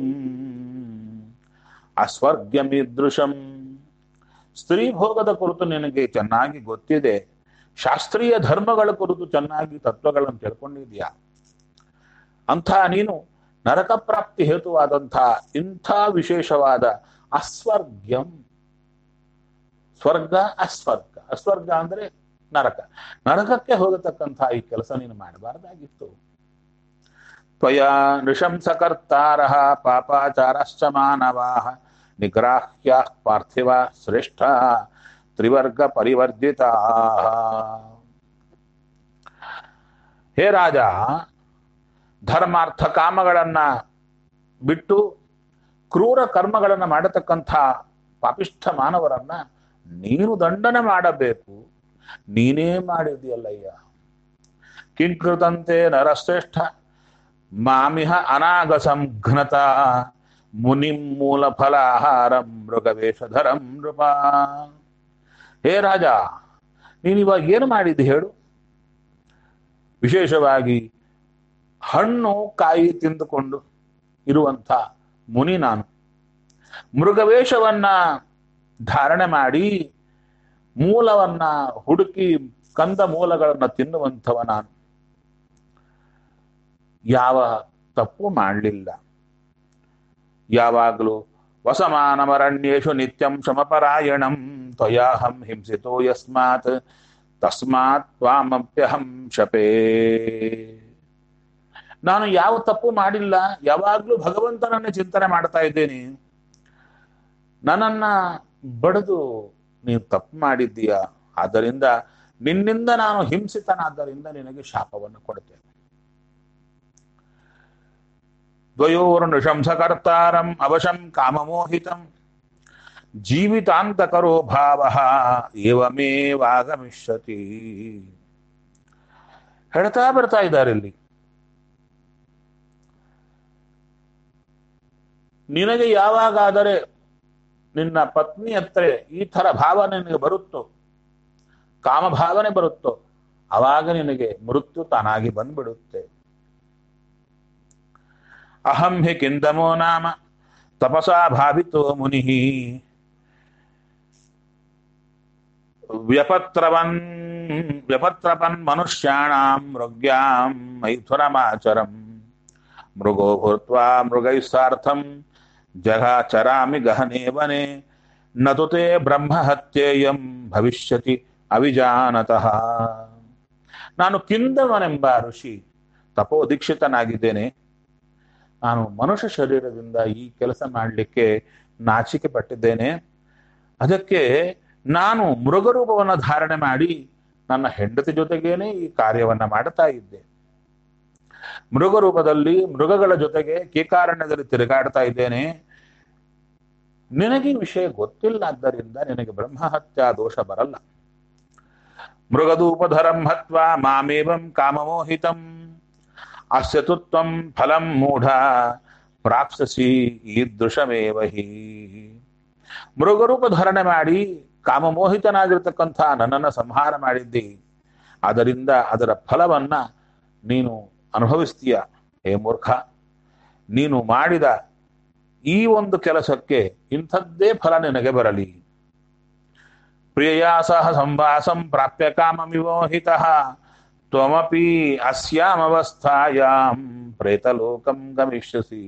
ಅಸ್ವರ್ಗ್ಯಮಿದೃಶಂ ಸ್ತ್ರೀ ಭೋಗದ ಕುರಿತು ನಿನಗೆ ಚೆನ್ನಾಗಿ ಗೊತ್ತಿದೆ ಶಾಸ್ತ್ರೀಯ ಧರ್ಮಗಳ ಕುರಿತು ಚೆನ್ನಾಗಿ ತತ್ವಗಳನ್ನು ತಿಳ್ಕೊಂಡಿದ್ಯಾ ಅಂಥ ನೀನು ನರಕ ಪ್ರಾಪ್ತಿ ಹೇತುವಾದಂಥ ಇಂಥ ವಿಶೇಷವಾದ ಅಸ್ವರ್ಗ್ಯಂ ಸ್ವರ್ಗ ಅಸ್ವರ್ಗ ಅಸ್ವರ್ಗ ಅಂದ್ರೆ ನರಕ ನರಕಕ್ಕೆ ಹೋಗತಕ್ಕಂಥ ಈ ಕೆಲಸ ನೀನು ಮಾಡಬಾರ್ದಾಗಿತ್ತು ತ್ವಯ ನೃಶಂಸಕರ್ತಾರ ಪಾಪಾಚಾರಶ್ಚ ಮಾನವಾ ನಿಗ್ರಾಹ್ಯ ಪಾರ್ಥಿವ ಶ್ರೇಷ್ಠ ತ್ರಿವರ್ಗ ಪರಿವರ್ಜಿತ ಹೇ ರಾಜ ಧರ್ಮಾರ್ಥ ಕಾಮಗಳನ್ನ ಬಿಟ್ಟು ಕ್ರೂರ ಕರ್ಮಗಳನ್ನ ಮಾಡತಕ್ಕಂಥ ಪಾಪಿಷ್ಠ ಮಾನವರನ್ನ ನೀನು ದಂಡನೆ ಮಾಡಬೇಕು ನೀನೇ ಮಾಡಿದೆಯಲ್ಲಯ್ಯ ಕಿಂಕೃತಂತೆ ನರಶ್ರೇಷ್ಠ ಮಾಮಿಹ ಅನಾಗಸಂ ಘ್ನತ ಮುನಿಂ ಮೂಲ ಫಲಾಹಾರಂ ಮೃಗವೇಷಧರಂ ನೃಪ ಹೇ ರಾಜ ನೀನಿವಾಗ ಏನು ಮಾಡಿದ್ದೆ ಹೇಳು ವಿಶೇಷವಾಗಿ ಹಣ್ಣು ಕಾಯಿ ತಿಂದುಕೊಂಡು ಇರುವಂಥ ಮುನಿ ನಾನು ಮೃಗವೇಷವನ್ನ ಧಾರಣೆ ಮಾಡಿ ಮೂಲವನ್ನ ಹುಡುಕಿ ಕಂದ ಮೂಲಗಳನ್ನ ತಿನ್ನುವಂಥವ ನಾನು ಯಾವ ತಪ್ಪು ಮಾಡಲಿಲ್ಲ ಯಾವಾಗಲೂ ವಸಮಾನಮರಣ್ಯೇಶು ನಿತ್ಯಂ ಶಮಪರಾಯಣಂ ತ್ವಯಾಹಂ ಹಿಂಸಿತೋ ಯಸ್ಮಾತ್ ತಸ್ಮಾತ್ ತ್ವಾಮಪ್ಯಹಂ ಶಪೇ ನಾನು ಯಾವ ತಪ್ಪು ಮಾಡಿಲ್ಲ ಯಾವಾಗ್ಲೂ ಭಗವಂತನನ್ನೇ ಚಿಂತನೆ ಮಾಡ್ತಾ ಇದ್ದೇನೆ ನನ್ನನ್ನ ಬಡಿದು ನೀವು ತಪ್ಪು ಮಾಡಿದ್ದೀಯ ಆದ್ದರಿಂದ ನಿನ್ನಿಂದ ನಾನು ಹಿಂಸಿತನಾದ್ದರಿಂದ ನಿನಗೆ ಶಾಪವನ್ನು ಕೊಡ್ತೇನೆ ದ್ವಯೋರ್ನೃಶಂಸಕರ್ತಾರಂ ಅವಶಂ ಕಾಮಮೋಹಿತಂ ಜೀವಿತಾಂತಕರೋ ಭಾವ ಏವಮೇವಾಗಮಿಷ್ಯತಿ ಹೇಳ್ತಾ ಬರ್ತಾ ಇದ್ದಾರೆ ಇಲ್ಲಿ ನಿನಗೆ ಯಾವಾಗಾದರೆ ನಿನ್ನ ಪತ್ನಿ ಹತ್ರ ಈ ತರ ಭಾವನೆ ನಿನಗೆ ಬರುತ್ತೋ ಕಾಮಭಾವನೆ ಬರುತ್ತೋ ಅವಾಗ ನಿನಗೆ ಮೃತ್ಯು ತಾನಾಗಿ ಬಂದ್ಬಿಡುತ್ತೆ ಅಹಂ ಹಿ ಕಿಂದಮೋ ನಾಮ ತಪಸಾ ಭಾವಿತೋ ಮುನಿ ವ್ಯಪತ್ರವನ್ ವ್ಯಪತ್ರಪನ್ ಮನುಷ್ಯಾಣಾಂ ಮೃಗ್ಯಾಂ ಮೈಥುನಮಾಚರಂ ಮೃಗೋ ಭೂತ್ವಾ ಮೃಗೈಸ್ಸಾರ್ಥಂ ಜಗ ಚರಾಮಿ ಗಹನೆ ವನೆ ನತು ತೇ ಬ್ರಹ್ಮಹತ್ಯೇಯಂ ಭವಿಷ್ಯತಿ ಅವಿಜಾನತಃ ನಾನು ಕಿಂದವನೆಂಬ ಋಷಿ ತಪೋದೀಕ್ಷಿತನಾಗಿದ್ದೇನೆ ನಾನು ಮನುಷ್ಯ ಶರೀರದಿಂದ ಈ ಕೆಲಸ ಮಾಡಲಿಕ್ಕೆ ನಾಚಿಕೆ ಪಟ್ಟಿದ್ದೇನೆ ಅದಕ್ಕೆ ನಾನು ಮೃಗರೂಪವನ್ನು ಧಾರಣೆ ಮಾಡಿ ನನ್ನ ಹೆಂಡತಿ ಜೊತೆಗೇನೆ ಈ ಕಾರ್ಯವನ್ನ ಮಾಡ್ತಾ ಇದ್ದೆ ಮೃಗರೂಪದಲ್ಲಿ ಮೃಗಗಳ ಜೊತೆಗೆ ಕೀಕಾರಣ್ಯದಲ್ಲಿ ತಿರುಗಾಡ್ತಾ ಇದ್ದೇನೆ ನಿನಗೆ ಈ ವಿಷಯ ಗೊತ್ತಿಲ್ಲ ಆದ್ದರಿಂದ ನಿನಗೆ ಬ್ರಹ್ಮಹತ್ಯಾ ದೋಷ ಬರಲ್ಲ ಮೃಗದೂಪಧರಂ ಹತ್ವ ಮಾಮೇವಂ ಕಾಮಮೋಹಿತಂ ಅಸ್ಯತು ತ್ವಂ ಫಲಂ ಮೂಢ ಪ್ರಾಪ್ಸಸಿ ಈದೃಶಮೇವ ಹಿ ಮೃಗರೂಪ ಧಾರಣೆ ಮಾಡಿ ಕಾಮಮೋಹಿತನಾಗಿರ್ತಕ್ಕಂಥ ನನ್ನನ್ನು ಸಂಹಾರ ಮಾಡಿದ್ದಿ ಅದರಿಂದ ಅದರ ಫಲವನ್ನ ನೀನು ಅನುಭವಿಸ್ತೀಯ ಹೇ ಮೂರ್ಖ ನೀನು ಮಾಡಿದ ಈ ಒಂದು ಕೆಲಸಕ್ಕೆ ಇಂಥದ್ದೇ ಫಲ ನಿನಗೆ ಬರಲಿ ಪ್ರಿಯಯಾ ಸಹ ಸಂವಾಸಂ ಪ್ರಾಪ್ಯ ಕಾಮಮಿವೋಹಿತ ತ್ವಮಪಿ ಅಸ್ಯಾಮವಸ್ಥಾಯಾಂ ಪ್ರೇತಲೋಕಂ ಗಮಿಷ್ಯಸಿ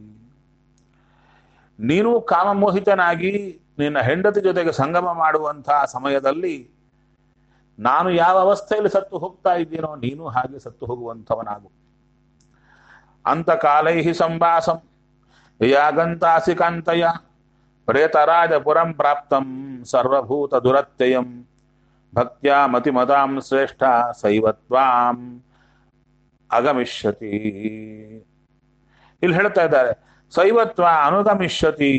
ನೀನು ಕಾಮಮೋಹಿತನಾಗಿ ನಿನ್ನ ಹೆಂಡತಿ ಜೊತೆಗೆ ಸಂಗಮ ಮಾಡುವಂತಹ ಸಮಯದಲ್ಲಿ ನಾನು ಯಾವ ಅವಸ್ಥೆಯಲ್ಲಿ ಸತ್ತು ಹೋಗ್ತಾ ಇದ್ದೀನೋ ನೀನು ಹಾಗೆ ಸತ್ತು ಹೋಗುವಂಥವನಾಗು ಅಂತಕಾಲೈ ಸಂವಾಸಂ ಯಾಗಂತಾಸಿ ಕಾಂತಯ ಪ್ರೇತರಾಜಪುರಂ ಪ್ರಾಪ್ತಂ ಸರ್ವಭೂತ ದುರತ್ಯಯಂ ಭಕ್ತ್ಯಾ ಮತಿಮತಾಂ ಶ್ರೇಷ್ಠ ಸೈವತ್ವಾಂ ಅಗಮಿಷ್ಯತಿ ಇಲ್ಲಿ ಹೇಳ್ತಾ ಇದ್ದಾರೆ ಸೈವತ್ವ ಅನುಗಮಿಷ್ಯತಿ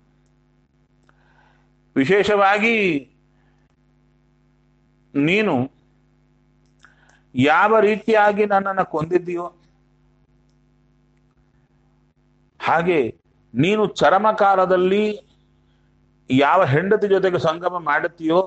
ವಿಶೇಷವಾಗಿ ನೀನು ಯಾವ ರೀತಿಯಾಗಿ ನನ್ನನ್ನು ಕೊಂದಿದ್ದೀಯೋ ಹಾಗೆ ನೀನು ಚರಮ ಕಾಲದಲ್ಲಿ ಯಾವ ಹೆಂಡತಿ ಜೊತೆಗೆ ಸಂಗಮ ಮಾಡುತ್ತೀಯೋ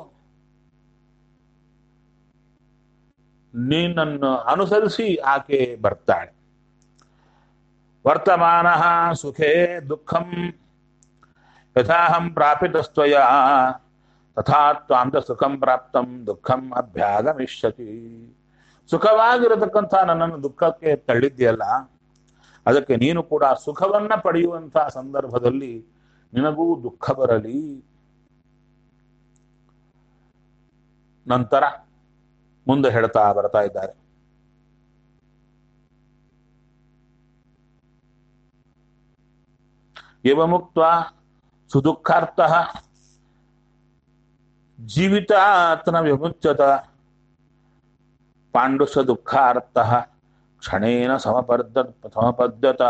ನಿನ್ನನ್ನು ಅನುಸರಿಸಿ ಆಕೆ ಬರ್ತಾಳೆ ವರ್ತಮಾನ ಸುಖೇ ದುಃಖಂ ಯಥಾಹಂ ಪ್ರಾಪಿತಸ್ತ್ವಯ ತಥಾ ತ್ವಾಂತ ಸುಖಂ ಪ್ರಾಪ್ತಂ ದುಃಖಂ ಅಭ್ಯಾಗಮಿಷ್ಯತಿ ಸುಖವಾಗಿರತಕ್ಕಂಥ ನನ್ನನ್ನು ದುಃಖಕ್ಕೆ ತಳ್ಳಿದ್ಯಲ್ಲ ಅದಕ್ಕೆ ನೀನು ಕೂಡ ಸುಖವನ್ನ ಪಡೆಯುವಂತಹ ಸಂದರ್ಭದಲ್ಲಿ ನಿನಗೂ ದುಃಖ ಬರಲಿ ನಂತರ ಮುಂದೆ ಹೇಳ್ತಾ ಬರ್ತಾ ಇದ್ದಾರೆ ಇವ ಮುಕ್ತ ಸುದುಃಖಾರ್ಥ ಜೀವಿತಾತ್ನ ವಿಮುಚ್ಯತ ಪಾಂಡುಸ ದುಃಖಾರ್ಥ ಕ್ಷಣೇನ ಸಮಪದ್ದ ಸಮಪದ್ಧತ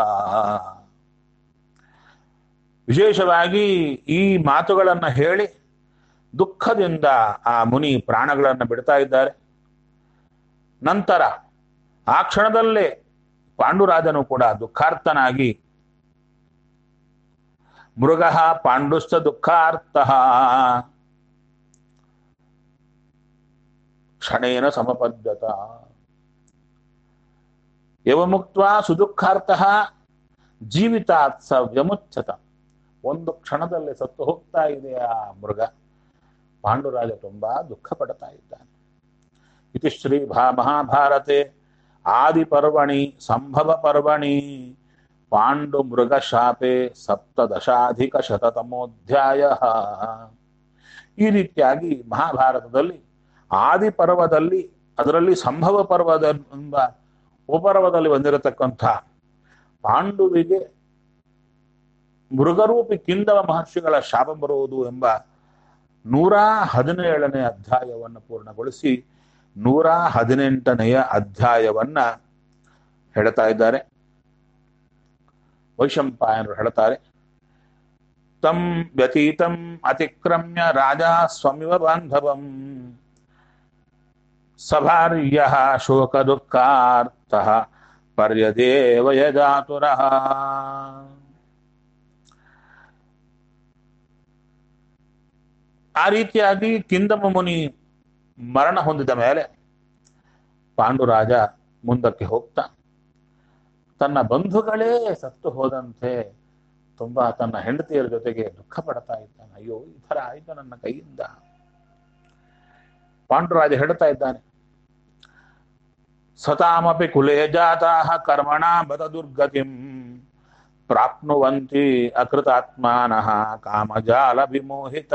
ವಿಶೇಷವಾಗಿ ಈ ಮಾತುಗಳನ್ನ ಹೇಳಿ ದುಃಖದಿಂದ ಆ ಮುನಿ ಪ್ರಾಣಗಳನ್ನು ಬಿಡ್ತಾ ಇದ್ದಾರೆ ನಂತರ ಆ ಕ್ಷಣದಲ್ಲೇ ಪಾಂಡುರಾಜನು ಕೂಡ ದುಃಖಾರ್ಥನಾಗಿ ಮೃಗ ಪಾಂಡುಸ್ಥ ದುಃಖಾರ್ಥ ಕ್ಷಣೇನ ಸಮಪದ್ಧತ ಯವಮುಕ್ತ ಸುದುಃಖಾರ್ಥ ಜೀವಿತಾತ್ ಸ ವ್ಯಮುಚ್ಛತ ಒಂದು ಕ್ಷಣದಲ್ಲಿ ಸತ್ತು ಹೋಗ್ತಾ ಇದೆ ಆ ಮೃಗ ಪಾಂಡುರಾಜ ತುಂಬಾ ದುಃಖ ಪಡ್ತಾ ಇದ್ದಾನೆ ಇತಿ ಶ್ರೀ ಭಾ ಮಹಾಭಾರತೆ ಆದಿ ಪರ್ವಣಿ ಸಂಭವ ಪರ್ವಣಿ ಪಾಂಡು ಮೃಗ ಶಾಪೆ ಸಪ್ತದಶಾಧಿಕ ಶತತಮೋಧ್ಯಾಯ ಈ ರೀತಿಯಾಗಿ ಮಹಾಭಾರತದಲ್ಲಿ ಆದಿ ಪರ್ವದಲ್ಲಿ ಅದರಲ್ಲಿ ಸಂಭವ ಪರ್ವದ ಎಂಬ ಉಪರ್ವದಲ್ಲಿ ಬಂದಿರತಕ್ಕಂಥ ಪಾಂಡುವಿಗೆ ಮೃಗರೂಪಿ ಕಿಂದವ ಮಹರ್ಷಿಗಳ ಶಾಪ ಬರುವುದು ಎಂಬ ನೂರ ಹದಿನೇಳನೇ ಅಧ್ಯಾಯವನ್ನು ಪೂರ್ಣಗೊಳಿಸಿ ನೂರ ಹದಿನೆಂಟನೆಯ ಅಧ್ಯಾಯವನ್ನ ಹೇಳ್ತಾ ಇದ್ದಾರೆ ವೈಶಂಪಾಯನರು ಹೇಳ್ತಾರೆ ತಂ ವ್ಯತೀತಂ ಅತಿಕ್ರಮ್ಯ ರಾಜ ಸ್ವಮಿವ ಬಾಂಧವಂ ಸಭಾರ್ಯ ಶೋಕ ದುಃಖಾರ್ಥ ಪರ್ಯದೇವ ಯಜಾತುರ ಆ ರೀತಿಯಾಗಿ ಕಿಂದಮ ಮುನಿ ಮರಣ ಹೊಂದಿದ ಮೇಲೆ ಪಾಂಡುರಾಜ ಮುಂದಕ್ಕೆ ಹೋಗ್ತಾ ತನ್ನ ಬಂಧುಗಳೇ ಸತ್ತು ಹೋದಂತೆ ತುಂಬಾ ತನ್ನ ಹೆಂಡತಿಯರ ಜೊತೆಗೆ ದುಃಖ ಪಡ್ತಾ ಇದ್ದಾನೆ ಅಯ್ಯೋ ಈ ಥರ ಆಯ್ತು ನನ್ನ ಕೈಯಿಂದ ಪಾಂಡುರಾಜ ಹೇಳ್ತಾ ಇದ್ದಾನೆ ಸತಾಮಪಿ ಕುಲೇ ಜಾತಾ ಕರ್ಮಣ ಬದ ದುರ್ಗತಿಂ ಪ್ರಾಪ್ನುವಂತಿ ಅಕೃತಾತ್ಮಾನಃ ಕಾಮಜಾಲ ವಿಮೋಹಿತ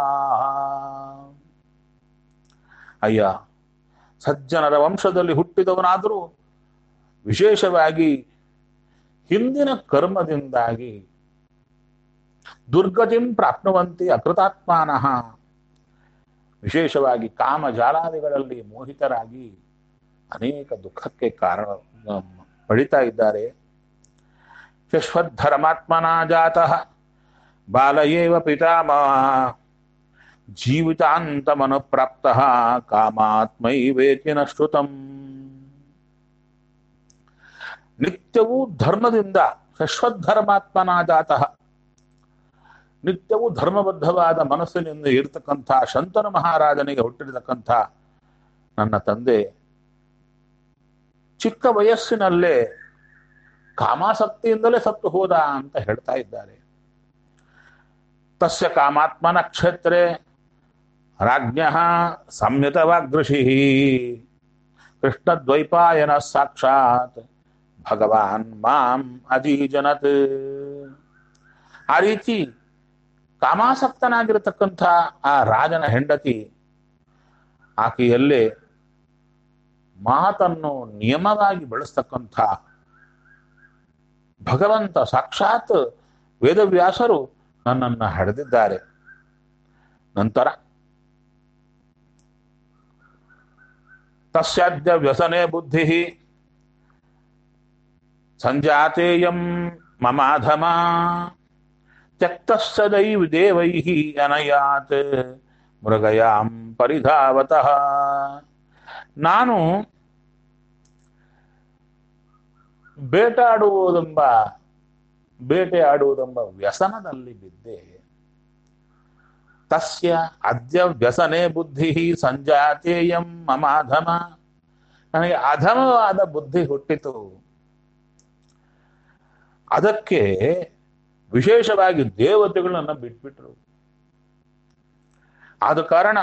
ಅಯ್ಯ ಸಜ್ಜನರ ವಂಶದಲ್ಲಿ ಹುಟ್ಟಿದವನಾದರೂ ವಿಶೇಷವಾಗಿ ಹಿಂದಿನ ಕರ್ಮದಿಂದಾಗಿ ದುರ್ಗತಿಂ ಪ್ರಾಪ್ನುವಂತಿ ಅಕೃತಾತ್ಮಾನಃ ವಿಶೇಷವಾಗಿ ಕಾಮಜಾಲಾದಿಗಳಲ್ಲಿ ಮೋಹಿತರಾಗಿ ಅನೇಕ ದುಃಖಕ್ಕೆ ಕಾರಣ ಪಡಿತಾ ಇದ್ದಾರೆ ಶಶ್ವಧರ್ಮಾತ್ಮನ ಜಾತಃ ಬಾಲಯೇವ ಪಿತಾಮಹ ಜೀವಿತಾಂತಮನುಪ್ರಾಪ್ತ ಕಾಮಾತ್ಮೈವೇತಿ ನ ಶ್ರುತಂ ನಿತ್ಯವೂ ಧರ್ಮದಿಂದ ಶಶ್ವಧರ್ಮಾತ್ಮನ ಜಾತಃ ನಿತ್ಯವೂ ಧರ್ಮಬದ್ಧವಾದ ಮನಸ್ಸಿನಿಂದ ಇರತಕ್ಕಂಥ ಶಂತನು ಮಹಾರಾಜನಿಗೆ ಹುಟ್ಟಿರತಕ್ಕಂಥ ನನ್ನ ತಂದೆ ಚಿಕ್ಕ ವಯಸ್ಸಿನಲ್ಲೇ ಕಾಮಾಸಕ್ತಿಯಿಂದಲೇ ಸತ್ತು ಹೋದ ಅಂತ ಹೇಳ್ತಾ ಇದ್ದಾರೆ ತಸ್ಯ ಕಾಮಾತ್ಮನ ಕ್ಷೇತ್ರೆ ರಾಜ್ಞ ಸಂಯುತವಾಗೃಷಿ ಕೃಷ್ಣದ್ವೈಪಾಯನ ಸಾಕ್ಷಾತ್ ಭಗವಾನ್ ಮಾಂ ಅಜೀಜನತ್ ಆ ರೀತಿ ಕಾಮಾಸಕ್ತನಾಗಿರತಕ್ಕಂಥ ಆ ರಾಜನ ಹೆಂಡತಿ ಆಕೆಯಲ್ಲೇ ಮಾತನ್ನು ನಿಯಮವಾಗಿ ಬೆಳೆಸ್ತಕ್ಕಂಥ ಭಗವಂತ ಸಾಕ್ಷಾತ್ ವೇದವ್ಯಾಸರು ನನ್ನನ್ನ ಹಡೆದಿದ್ದಾರೆ ನಂತರ ತಸ್ಯಾದ್ಯ ವ್ಯಸನೆ ಬುದ್ಧಿ ಸಂಜಾತೇಯಂ ಮಮಾಧಮ ತ್ಯಕ್ತ ಸದೈವ ದೇವೈ ಅನಯಾತ್ ಮೃಗಯಾಂ ಪರಿಧಾವತಃ ನಾನು ಬೇಟಾಡುವುದೆಂಬ ಬೇಟೆ ಆಡುವುದೆಂಬ ವ್ಯಸನದಲ್ಲಿ ಬಿದ್ದೆ ತಸ್ಯ ಅದ್ಯ ವ್ಯಸನೆ ಬುದ್ಧಿ ಸಂಜಾತೇಯಂ ಮಮ ಅಧಮ ನನಗೆ ಅಧಮವಾದ ಬುದ್ಧಿ ಹುಟ್ಟಿತು ಅದಕ್ಕೆ ವಿಶೇಷವಾಗಿ ದೇವತೆಗಳು ನನ್ನ ಬಿಟ್ಬಿಟ್ರು ಆದ ಕಾರಣ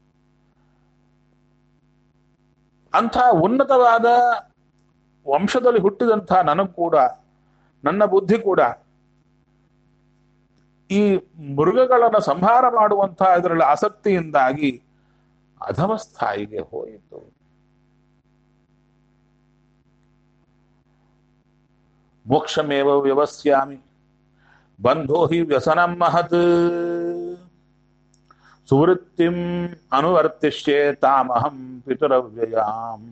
ಅಂಥ ಉನ್ನತವಾದ ವಂಶದಲ್ಲಿ ಹುಟ್ಟಿದಂಥ ನನಗೂ ಕೂಡ ನನ್ನ ಬುದ್ಧಿ ಕೂಡ ಈ ಮೃಗಗಳನ್ನು ಸಂಹಾರ ಮಾಡುವಂತಹ ಇದರಲ್ಲಿ ಆಸಕ್ತಿಯಿಂದಾಗಿ ಅಧಮ ಸ್ಥಾಯಿಗೆ ಹೋಯಿತು ಮೋಕ್ಷಮೇವ ವ್ಯವಸ್ಯಾಮಿ ಬಂಧೋ ಹಿ ವ್ಯಸನಂ ಮಹತ್ ಸುವೃತ್ತಿಂ ಅನುವರ್ತಿಷ್ಯೆ ತಾಮಹಂ ಪಿತುರವ್ಯಯಾಂ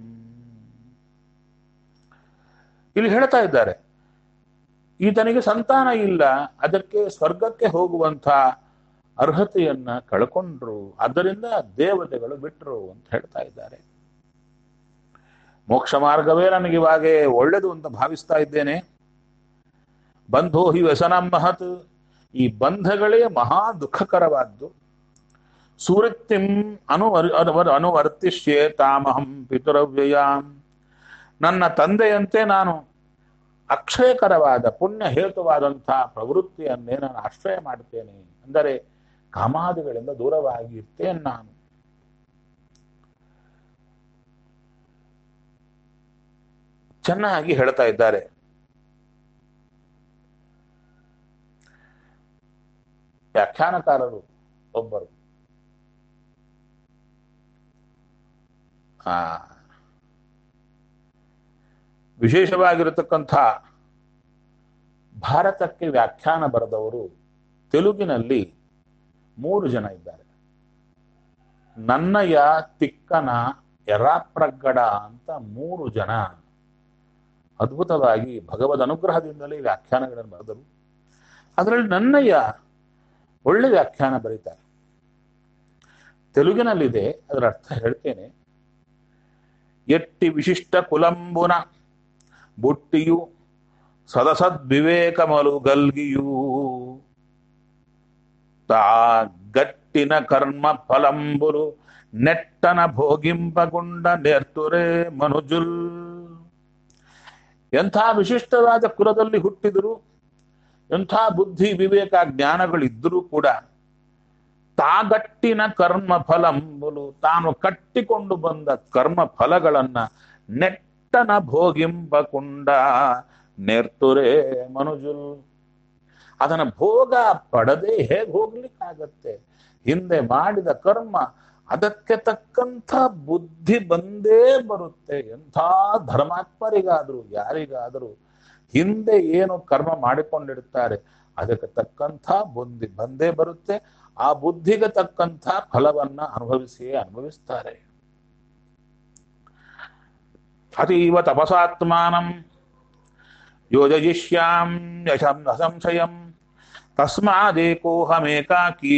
ಇಲ್ಲಿ ಹೇಳ್ತಾ ಇದ್ದಾರೆ ಈತನಿಗೆ ಸಂತಾನ ಇಲ್ಲ ಅದಕ್ಕೆ ಸ್ವರ್ಗಕ್ಕೆ ಹೋಗುವಂತ ಅರ್ಹತೆಯನ್ನ ಕಳ್ಕೊಂಡ್ರು ಆದ್ದರಿಂದ ದೇವತೆಗಳು ಬಿಟ್ರು ಅಂತ ಹೇಳ್ತಾ ಇದ್ದಾರೆ ಮೋಕ್ಷ ಮಾರ್ಗವೇ ನನಗೆ ಇವಾಗೆ ಒಳ್ಳೆದು ಅಂತ ಭಾವಿಸ್ತಾ ಇದ್ದೇನೆ ಬಂಧೋ ಹಿ ವ್ಯಸನಂ ಮಹತ್ ಈ ಬಂಧಗಳೇ ಮಹಾ ದುಃಖಕರವಾದ್ದು ಸುವೃತ್ತಿಂ ಅನುವರ್ ಅನುವರ್ ಅನುವರ್ತಿಷ್ಯೆ ತಾಮಹಂ ಪಿತುರವ್ಯಯಾಂ ನನ್ನ ತಂದೆಯಂತೆ ನಾನು ಅಕ್ಷಯಕರವಾದ ಪುಣ್ಯ ಹೇತುವಾದಂತಹ ಪ್ರವೃತ್ತಿಯನ್ನೇ ನಾನು ಆಶ್ರಯ ಮಾಡುತ್ತೇನೆ ಅಂದರೆ ಕಾಮಾದಿಗಳಿಂದ ದೂರವಾಗಿ ಇರ್ತೇನೆ ನಾನು ಚೆನ್ನಾಗಿ ಹೇಳ್ತಾ ಇದ್ದಾರೆ ವ್ಯಾಖ್ಯಾನಕಾರರು ಒಬ್ಬರು ಆ ವಿಶೇಷವಾಗಿರತಕ್ಕಂಥ ಭಾರತಕ್ಕೆ ವ್ಯಾಖ್ಯಾನ ಬರೆದವರು ತೆಲುಗಿನಲ್ಲಿ ಮೂರು ಜನ ಇದ್ದಾರೆ ನನ್ನಯ ತಿಕ್ಕನ ಎರಾಪ್ರಗ್ಗಡ ಅಂತ ಮೂರು ಜನ ಅದ್ಭುತವಾಗಿ ಭಗವದ್ ಅನುಗ್ರಹದಿಂದಲೇ ವ್ಯಾಖ್ಯಾನಗಳನ್ನು ಬರೆದರು ಅದರಲ್ಲಿ ನನ್ನಯ್ಯ ಒಳ್ಳೆ ವ್ಯಾಖ್ಯಾನ ಬರೀತಾರೆ ತೆಲುಗಿನಲ್ಲಿದೆ ಅದರ ಅರ್ಥ ಹೇಳ್ತೇನೆ ಎಟ್ಟಿ ವಿಶಿಷ್ಟ ಕುಲಂಬುನ ಬುಟ್ಟಿಯು ಸದಸದ್ವಿವೇಕಮಲು ಗಲ್ಗಿಯೂ ತಾ ಗಟ್ಟಿನ ಕರ್ಮ ಫಲಂಬುಲು ನೆಟ್ಟನ ಭೋಗಿಂಪಗೊಂಡ ನೇರ್ತುರೆ ಮನುಜುಲ್ ಎಂಥ ವಿಶಿಷ್ಟವಾದ ಕುಲದಲ್ಲಿ ಹುಟ್ಟಿದರು ಎಂಥ ಬುದ್ಧಿ ವಿವೇಕ ಜ್ಞಾನಗಳಿದ್ದರೂ ಕೂಡ ತಾಗಟ್ಟಿನ ಕರ್ಮ ಫಲಂಬುಲು ತಾನು ಕಟ್ಟಿಕೊಂಡು ಬಂದ ಕರ್ಮ ಫಲಗಳನ್ನ ನೆಟ್ಟನ ಭೋಗಿಂಬಕುಂಡ ನೇರ್ತುರೆ ಮನುಜುಲ್ ಅದನ್ನ ಭೋಗ ಪಡದೆ ಹೇಗೆ ಹೋಗ್ಲಿಕ್ಕಾಗತ್ತೆ ಹಿಂದೆ ಮಾಡಿದ ಕರ್ಮ ಅದಕ್ಕೆ ತಕ್ಕಂಥ ಬುದ್ಧಿ ಬಂದೇ ಬರುತ್ತೆ ಎಂಥ ಧರ್ಮಾತ್ಮರಿಗಾದರೂ ಯಾರಿಗಾದರೂ ಹಿಂದೆ ಏನು ಕರ್ಮ ಮಾಡಿಕೊಂಡಿರ್ತಾರೆ ಅದಕ್ಕೆ ತಕ್ಕಂಥ ಬುದ್ಧಿ ಬಂದೇ ಬರುತ್ತೆ ಆ ಬುದ್ಧಿಗೆ ತಕ್ಕಂಥ ಫಲವನ್ನ ಅನುಭವಿಸಿಯೇ ಅನುಭವಿಸ್ತಾರೆ ಅತೀವ ತಪಸಾತ್ಮಾನಂ ಯೋಜಯಿಷ್ಯಾಂ ಯಶಂ ಅಸಂಶಯಂ ತಸ್ಮಾದೇಕೋಹಮೇಕಾಕೀ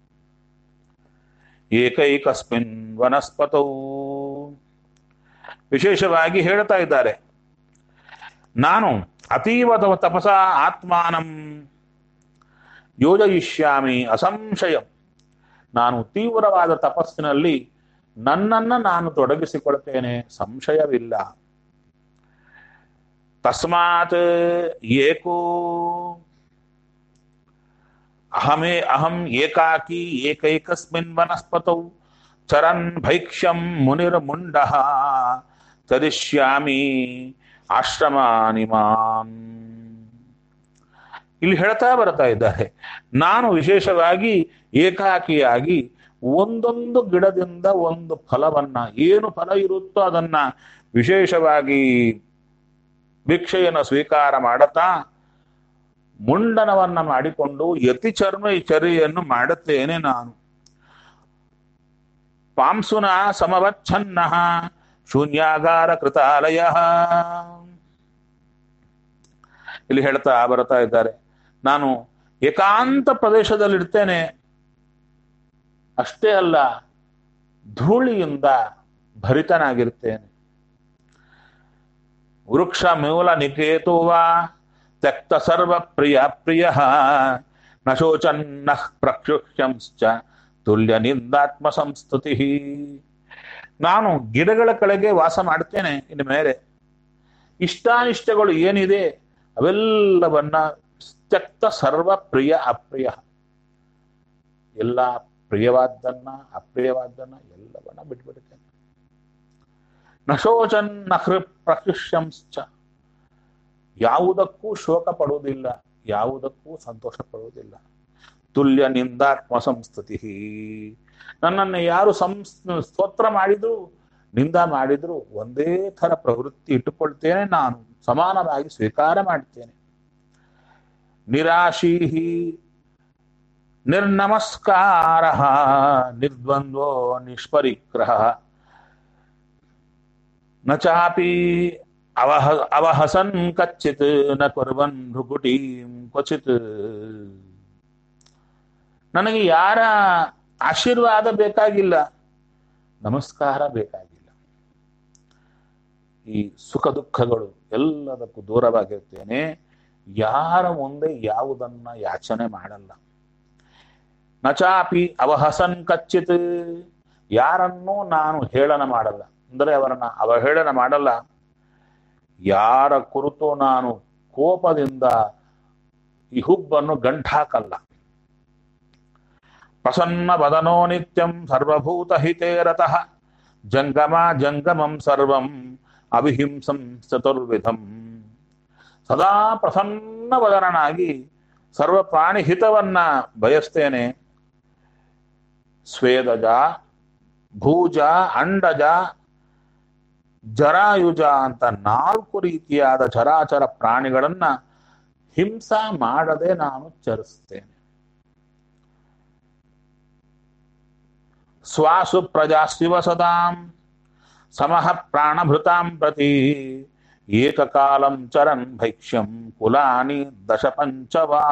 ಏಕೈಕಸ್ಮಿನ್ ವನಸ್ಪತೌ ವಿಶೇಷವಾಗಿ ಹೇಳ್ತಾ ಇದ್ದಾರೆ ನಾನು ಅತೀವ ತವ ತಪಸ ಆತ್ಮಾನಂ ಯೋಜಯಿಷ್ಯಾಮಿ ಅಸಂಶಯ ನಾನು ತೀವ್ರವಾದ ತಪಸ್ಸಿನಲ್ಲಿ ನನ್ನನ್ನ ನಾನು ತೊಡಗಿಸಿಕೊಳ್ತೇನೆ ಸಂಶಯವಿಲ್ಲ ತಸ್ಮಾತ್ ಏಕೋ ಅಹಮೇ ಅಹಂ ಏಕಾಕಿ ಏಕೈಕಸ್ಮಿನ್ ವನಸ್ಪತೌ ಚರನ್ ಭೈಕ್ಷ್ಯಂ ಮುನಿರ್ಮುಂಡ ತರಿಷ್ಯಾಮಿ ಆಶ್ರಮಾನಿಮಾನ್ ಇಲ್ಲಿ ಹೇಳ್ತಾ ಬರ್ತಾ ಇದ್ದಾರೆ ನಾನು ವಿಶೇಷವಾಗಿ ಏಕಾಕಿಯಾಗಿ ಒಂದೊಂದು ಗಿಡದಿಂದ ಒಂದು ಫಲವನ್ನ ಏನು ಫಲ ಇರುತ್ತೋ ಅದನ್ನ ವಿಶೇಷವಾಗಿ ಭಿಕ್ಷೆಯನ್ನು ಸ್ವೀಕಾರ ಮಾಡುತ್ತಾ ಮುಂಡನವನ್ನ ಮಾಡಿಕೊಂಡು ಯತಿ ಚರ್ಮ ಚರ್ಯನ್ನು ಮಾಡುತ್ತೇನೆ ನಾನು ಪಾಂಸುನ ಸಮವಚ್ಛನ್ನ ಶೂನ್ಯಾಗಾರ ಕೃತಾಲಯ ಇಲ್ಲಿ ಹೇಳ್ತಾ ಬರ್ತಾ ಇದ್ದಾರೆ ನಾನು ಏಕಾಂತ ಪ್ರದೇಶದಲ್ಲಿರ್ತೇನೆ ಅಷ್ಟೇ ಅಲ್ಲ ಧೂಳಿಯಿಂದ ಭರಿತನಾಗಿರ್ತೇನೆ ವೃಕ್ಷ ಮೂಲ ನಿಕೇತುವ ತ್ಯಕ್ತ ಸರ್ವ ಪ್ರಿಯ ಪ್ರಿಯ ನ ಶೋಚನ್ನ ಪ್ರಕ್ಷುಷ್ಯಂಶ್ಚ ತುಲ್ಯ ನಿಂದಾತ್ಮ ಸಂಸ್ತುತಿ ನಾನು ಗಿಡಗಳ ಕೆಳಗೆ ವಾಸ ಮಾಡ್ತೇನೆ ಇನ್ನು ಮೇಲೆ ಇಷ್ಟಾನಿಷ್ಟಗಳು ಏನಿದೆ ಅವೆಲ್ಲವನ್ನ ತ್ಯಕ್ತ ಸರ್ವ ಪ್ರಿಯ ಅಪ್ರಿಯ ಎಲ್ಲ ಪ್ರಿಯವಾದ್ದನ್ನ ಅಪ್ರಿಯವಾದ್ದನ್ನ ಎಲ್ಲವನ್ನ ಬಿಟ್ಬಿಡ್ತೇನೆ ನಶೋಚನ್ ನಹೃ ಪ್ರಕೃಷ್ಯಂಶ್ಚ ಯಾವುದಕ್ಕೂ ಶೋಕ ಪಡುವುದಿಲ್ಲ ಯಾವುದಕ್ಕೂ ಸಂತೋಷ ಪಡುವುದಿಲ್ಲ ತುಲ್ಯ ನಿಂದಾತ್ಮ ಸಂಸ್ತುತಿ ನನ್ನನ್ನು ಯಾರು ಸಂಸ್ ಸ್ತೋತ್ರ ಮಾಡಿದ್ರು ನಿಂದ ಮಾಡಿದ್ರು ಒಂದೇ ಥರ ಪ್ರವೃತ್ತಿ ಇಟ್ಟುಕೊಳ್ತೇನೆ ನಾನು ಸಮಾನವಾಗಿ ಸ್ವೀಕಾರ ಮಾಡ್ತೇನೆ ನಿರಾಶೀಹಿ ನಿರ್ನಮಸ್ಕಾರ ನಿರ್ದ್ವಂದ್ವೋ ನಿಷ್ಪರಿಗ್ರಹ ನ ಚಾಪಿ ಅವಹ ಅವಹಸನ್ ಕಚ್ಚಿತ್ ನ ಕುರ್ವನ್ ಭೃಗುಟೀಂ ಕ್ವಚಿತ್ ನನಗೆ ಯಾರ ಆಶೀರ್ವಾದ ಬೇಕಾಗಿಲ್ಲ ನಮಸ್ಕಾರ ಬೇಕಾಗಿಲ್ಲ ಈ ಸುಖ ದುಃಖಗಳು ಎಲ್ಲದಕ್ಕೂ ದೂರವಾಗಿರ್ತೇನೆ ಯಾರ ಮುಂದೆ ಯಾವುದನ್ನ ಯಾಚನೆ ಮಾಡಲ್ಲ ನಚಾಪಿ ಅವಹಸನ್ ಕಚ್ಚಿತ್ ಯಾರನ್ನೂ ನಾನು ಹೇಳನ ಮಾಡಲ್ಲ ಅಂದರೆ ಅವರನ್ನ ಅವಹೇಳನ ಮಾಡಲ್ಲ ಯಾರ ಕುರಿತು ನಾನು ಕೋಪದಿಂದ ಈ ಹುಬ್ಬನ್ನು ಗಂಟಾಕಲ್ಲ ಪ್ರಸನ್ನ ವದನೋ ನಿತ್ಯಂ ಸರ್ವಭೂತ ಹಿತೇ ರತಃ ಜಂಗಮ ಜಂಗಮಂ ಸರ್ವಂ ಅವಿಹಿಂಸಂ ಚತುರ್ವಿಧಂ ಸದಾ ಪ್ರಸನ್ನ ವದನನಾಗಿ ಸರ್ವ ಪ್ರಾಣಿ ಹಿತವನ್ನ ಬಯಸ್ತೇನೆ ಸ್ವೇದಜ ಭೂಜ ಅಂಡಜ ಜರಾಯುಜ ಅಂತ ನಾಲ್ಕು ರೀತಿಯಾದ ಚರಾಚರ ಪ್ರಾಣಿಗಳನ್ನ ಹಿಂಸ ಮಾಡದೆ ನಾನು ಚರಿಸ್ತೇನೆ ಸ್ವಾಸು ಪ್ರಜಾಸ್ತಿವ ಸದಾಂ ಸಮಃ ಪ್ರಾಣಭೃತಾಂ ಪ್ರತಿ ಏಕಕಾಲಂ ಚರನ್ ಭೈಕ್ಷ್ಯಂ ಕುಲಾನಿ ದಶ ಪಂಚವಾ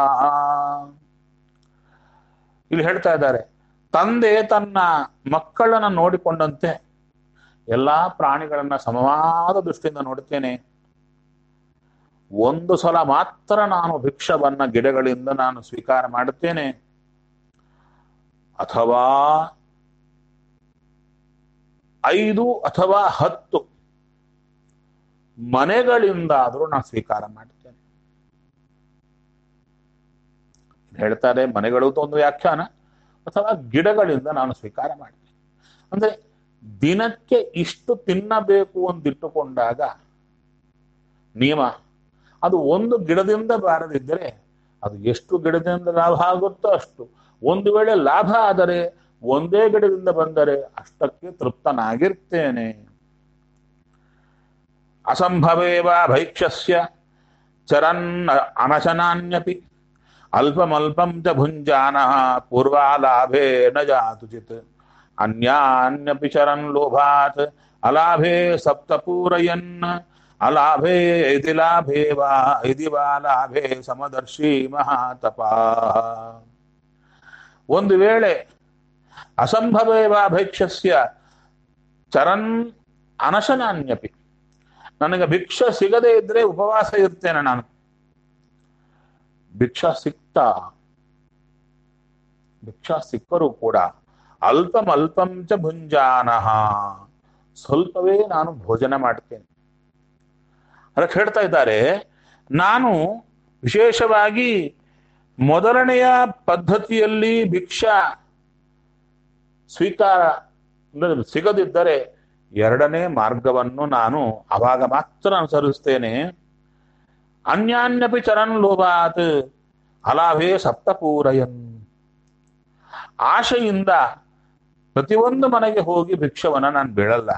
ಇಲ್ಲಿ ಹೇಳ್ತಾ ಇದ್ದಾರೆ ತಂದೆ ತನ್ನ ಮಕ್ಕಳನ್ನ ನೋಡಿಕೊಂಡಂತೆ ಎಲ್ಲಾ ಪ್ರಾಣಿಗಳನ್ನ ಸಮವಾದ ದೃಷ್ಟಿಯಿಂದ ನೋಡುತ್ತೇನೆ ಒಂದು ಸಲ ಮಾತ್ರ ನಾನು ಭಿಕ್ಷವನ್ನ ಗಿಡಗಳಿಂದ ನಾನು ಸ್ವೀಕಾರ ಮಾಡುತ್ತೇನೆ ಅಥವಾ ಐದು ಅಥವಾ ಹತ್ತು ಮನೆಗಳಿಂದಾದರೂ ನಾನು ಸ್ವೀಕಾರ ಮಾಡ್ತೇನೆ ಹೇಳ್ತಾರೆ ಮನೆಗಳು ಅಂತ ಒಂದು ವ್ಯಾಖ್ಯಾನ ಅಥವಾ ಗಿಡಗಳಿಂದ ನಾನು ಸ್ವೀಕಾರ ಮಾಡ್ತೇನೆ ಅಂದ್ರೆ ದಿನಕ್ಕೆ ಇಷ್ಟು ತಿನ್ನಬೇಕು ಅಂದಿಟ್ಟುಕೊಂಡಾಗ ನಿಯಮ ಅದು ಒಂದು ಗಿಡದಿಂದ ಬಾರದಿದ್ದರೆ ಅದು ಎಷ್ಟು ಗಿಡದಿಂದ ಲಾಭ ಆಗುತ್ತೋ ಅಷ್ಟು ಒಂದು ವೇಳೆ ಲಾಭ ಆದರೆ ಒಂದೇ ಗಿಡದಿಂದ ಬಂದರೆ ಅಷ್ಟಕ್ಕೆ ತೃಪ್ತನಾಗಿರ್ತೇನೆ ಅಸಂಭವೇವ ಭೈಕ್ಷಸ್ಯ ಚರನ್ ಅನಶನಾನ್ಯಪಿ ಅಲ್ಪಮಲ್ಪಂ ಚ ಭುಂಜಾನ ಪೂರ್ವಾಲಾಭೇ ನ ಜಾತು ಚಿತ್ ಅನ್ಯಾನ್ಯಪಿ ಚರನ್ ಲೋಭಾತ್ ಅಲಾಭೇ ಸಪ್ತ ಪೂರಯನ್ ಅಲಾಭೇ ಇತಿ ಲಾಭೇ ವಾ ಇತಿ ವಾ ಲಾಭೇ ಸಮದರ್ಶಿ ಮಹಾತಪ ಒಂದು ವೇಳೆ ಅಸಂಭವೇವ ಭೈಕ್ಷಸ್ಯ ಚರನ್ ಅನಶನಾನ್ಯಪಿ ನನಗೆ ಭಿಕ್ಷ ಸಿಗದೇ ಇದ್ರೆ ಉಪವಾಸ ಇರ್ತೇನೆ ನಾನು ಭಿಕ್ಷಾ ಸಿಕ್ತಾ ಭಿಕ್ಷಾ ಸಿಕ್ಕರೂ ಕೂಡ ಅಲ್ಪಂ ಅಲ್ಪಂ ಚ ಭುಂಜಾನಃ ಸ್ವಲ್ಪವೇ ನಾನು ಭೋಜನ ಮಾಡ್ತೇನೆ ಅದಕ್ಕೆ ಹೇಳ್ತಾ ಇದ್ದಾರೆ ನಾನು ವಿಶೇಷವಾಗಿ ಮೊದಲನೆಯ ಪದ್ಧತಿಯಲ್ಲಿ ಭಿಕ್ಷಾ ಸ್ವೀಕಾರ ಅಂದ್ರೆ ಸಿಗದಿದ್ದರೆ ಎರಡನೇ ಮಾರ್ಗವನ್ನು ನಾನು ಅವಾಗ ಮಾತ್ರ ಅನುಸರಿಸ್ತೇನೆ ಅನ್ಯಾನ್ಯಪಿ ಚರನ್ ಲೋಭಾತ್ ಅಲಾಭೇ ಸಪ್ತಪೂರಯನ್ ಆಶೆಯಿಂದ ಪ್ರತಿಯೊಂದು ಮನೆಗೆ ಹೋಗಿ ಭಿಕ್ಷವನ್ನ ನಾನು ಬೀಳಲ್ಲ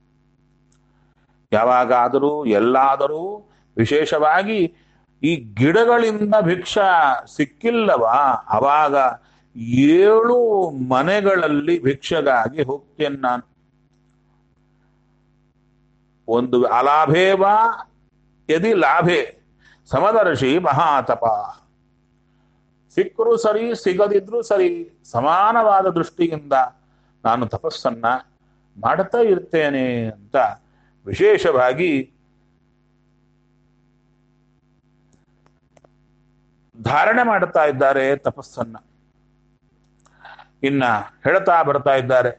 ಯಾವಾಗಾದರೂ ಎಲ್ಲಾದರೂ ವಿಶೇಷವಾಗಿ ಈ ಗಿಡಗಳಿಂದ ಭಿಕ್ಷಾ ಸಿಕ್ಕಿಲ್ಲವಾ ಅವಾಗ ಏಳು ಮನೆಗಳಲ್ಲಿ ಭಿಕ್ಷೆಗಾಗಿ ಹೋಗ್ತೇನೆ ನಾನು ಒಂದು ಅಲಾಭೇವಾ ಯದಿ ಲಾಭೆ ಸಮದರ್ಶಿ ಮಹಾತಪ ಸಿಕ್ಕರೂ ಸರಿ ಸಿಗದಿದ್ರು ಸರಿ ಸಮಾನವಾದ ದೃಷ್ಟಿಯಿಂದ ನಾನು ತಪಸ್ಸನ್ನ ಮಾಡುತ್ತಾ ಇರ್ತೇನೆ ಅಂತ ವಿಶೇಷವಾಗಿ ಧಾರಣೆ ಮಾಡುತ್ತಾ ಇದ್ದಾರೆ ತಪಸ್ಸನ್ನ ಇನ್ನ ಹೇಳ್ತಾ ಬರ್ತಾ ಇದ್ದಾರೆ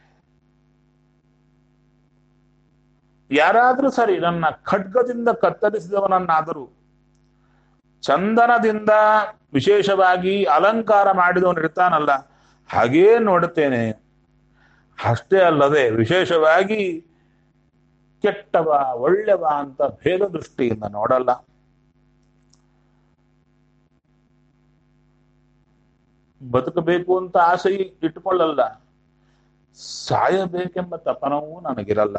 ಯಾರಾದ್ರೂ ಸರಿ ನನ್ನ ಖಡ್ಗದಿಂದ ಕತ್ತರಿಸಿದವನನ್ನಾದರೂ ಚಂದನದಿಂದ ವಿಶೇಷವಾಗಿ ಅಲಂಕಾರ ಮಾಡಿದವನು ಇರ್ತಾನಲ್ಲ ಹಾಗೇ ನೋಡುತ್ತೇನೆ ಅಷ್ಟೇ ಅಲ್ಲದೆ ವಿಶೇಷವಾಗಿ ಕೆಟ್ಟವ ಒಳ್ಳೆವ ಅಂತ ಭೇದ ದೃಷ್ಟಿಯಿಂದ ನೋಡಲ್ಲ ಬದುಕಬೇಕು ಅಂತ ಆಸೆ ಇಟ್ಕೊಳ್ಳಲ್ಲ ಸಾಯಬೇಕೆಂಬ ತಪನವೂ ನನಗಿರಲ್ಲ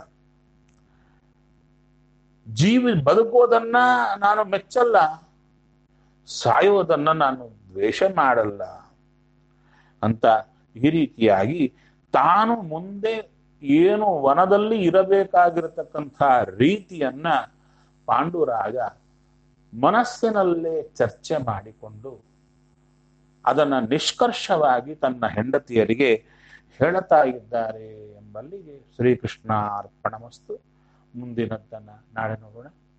ಜೀವಿ ಬದುಕೋದನ್ನ ನಾನು ಮೆಚ್ಚಲ್ಲ ಸಾಯೋದನ್ನ ನಾನು ದ್ವೇಷ ಮಾಡಲ್ಲ ಅಂತ ಈ ರೀತಿಯಾಗಿ ತಾನು ಮುಂದೆ ಏನು ವನದಲ್ಲಿ ಇರಬೇಕಾಗಿರತಕ್ಕಂಥ ರೀತಿಯನ್ನ ಪಾಂಡುರಾಗ ಮನಸ್ಸಿನಲ್ಲೇ ಚರ್ಚೆ ಮಾಡಿಕೊಂಡು ಅದನ್ನ ನಿಷ್ಕರ್ಷವಾಗಿ ತನ್ನ ಹೆಂಡತಿಯರಿಗೆ ಹೇಳುತ್ತಾ ಇದ್ದಾರೆ ಎಂಬಲ್ಲಿಗೆ ಶ್ರೀಕೃಷ್ಣ ಅರ್ಪಣಮಸ್ತು ಮುಂದಿನದ್ದನ್ನ ನಾಳೆ ನೋಡೋಣ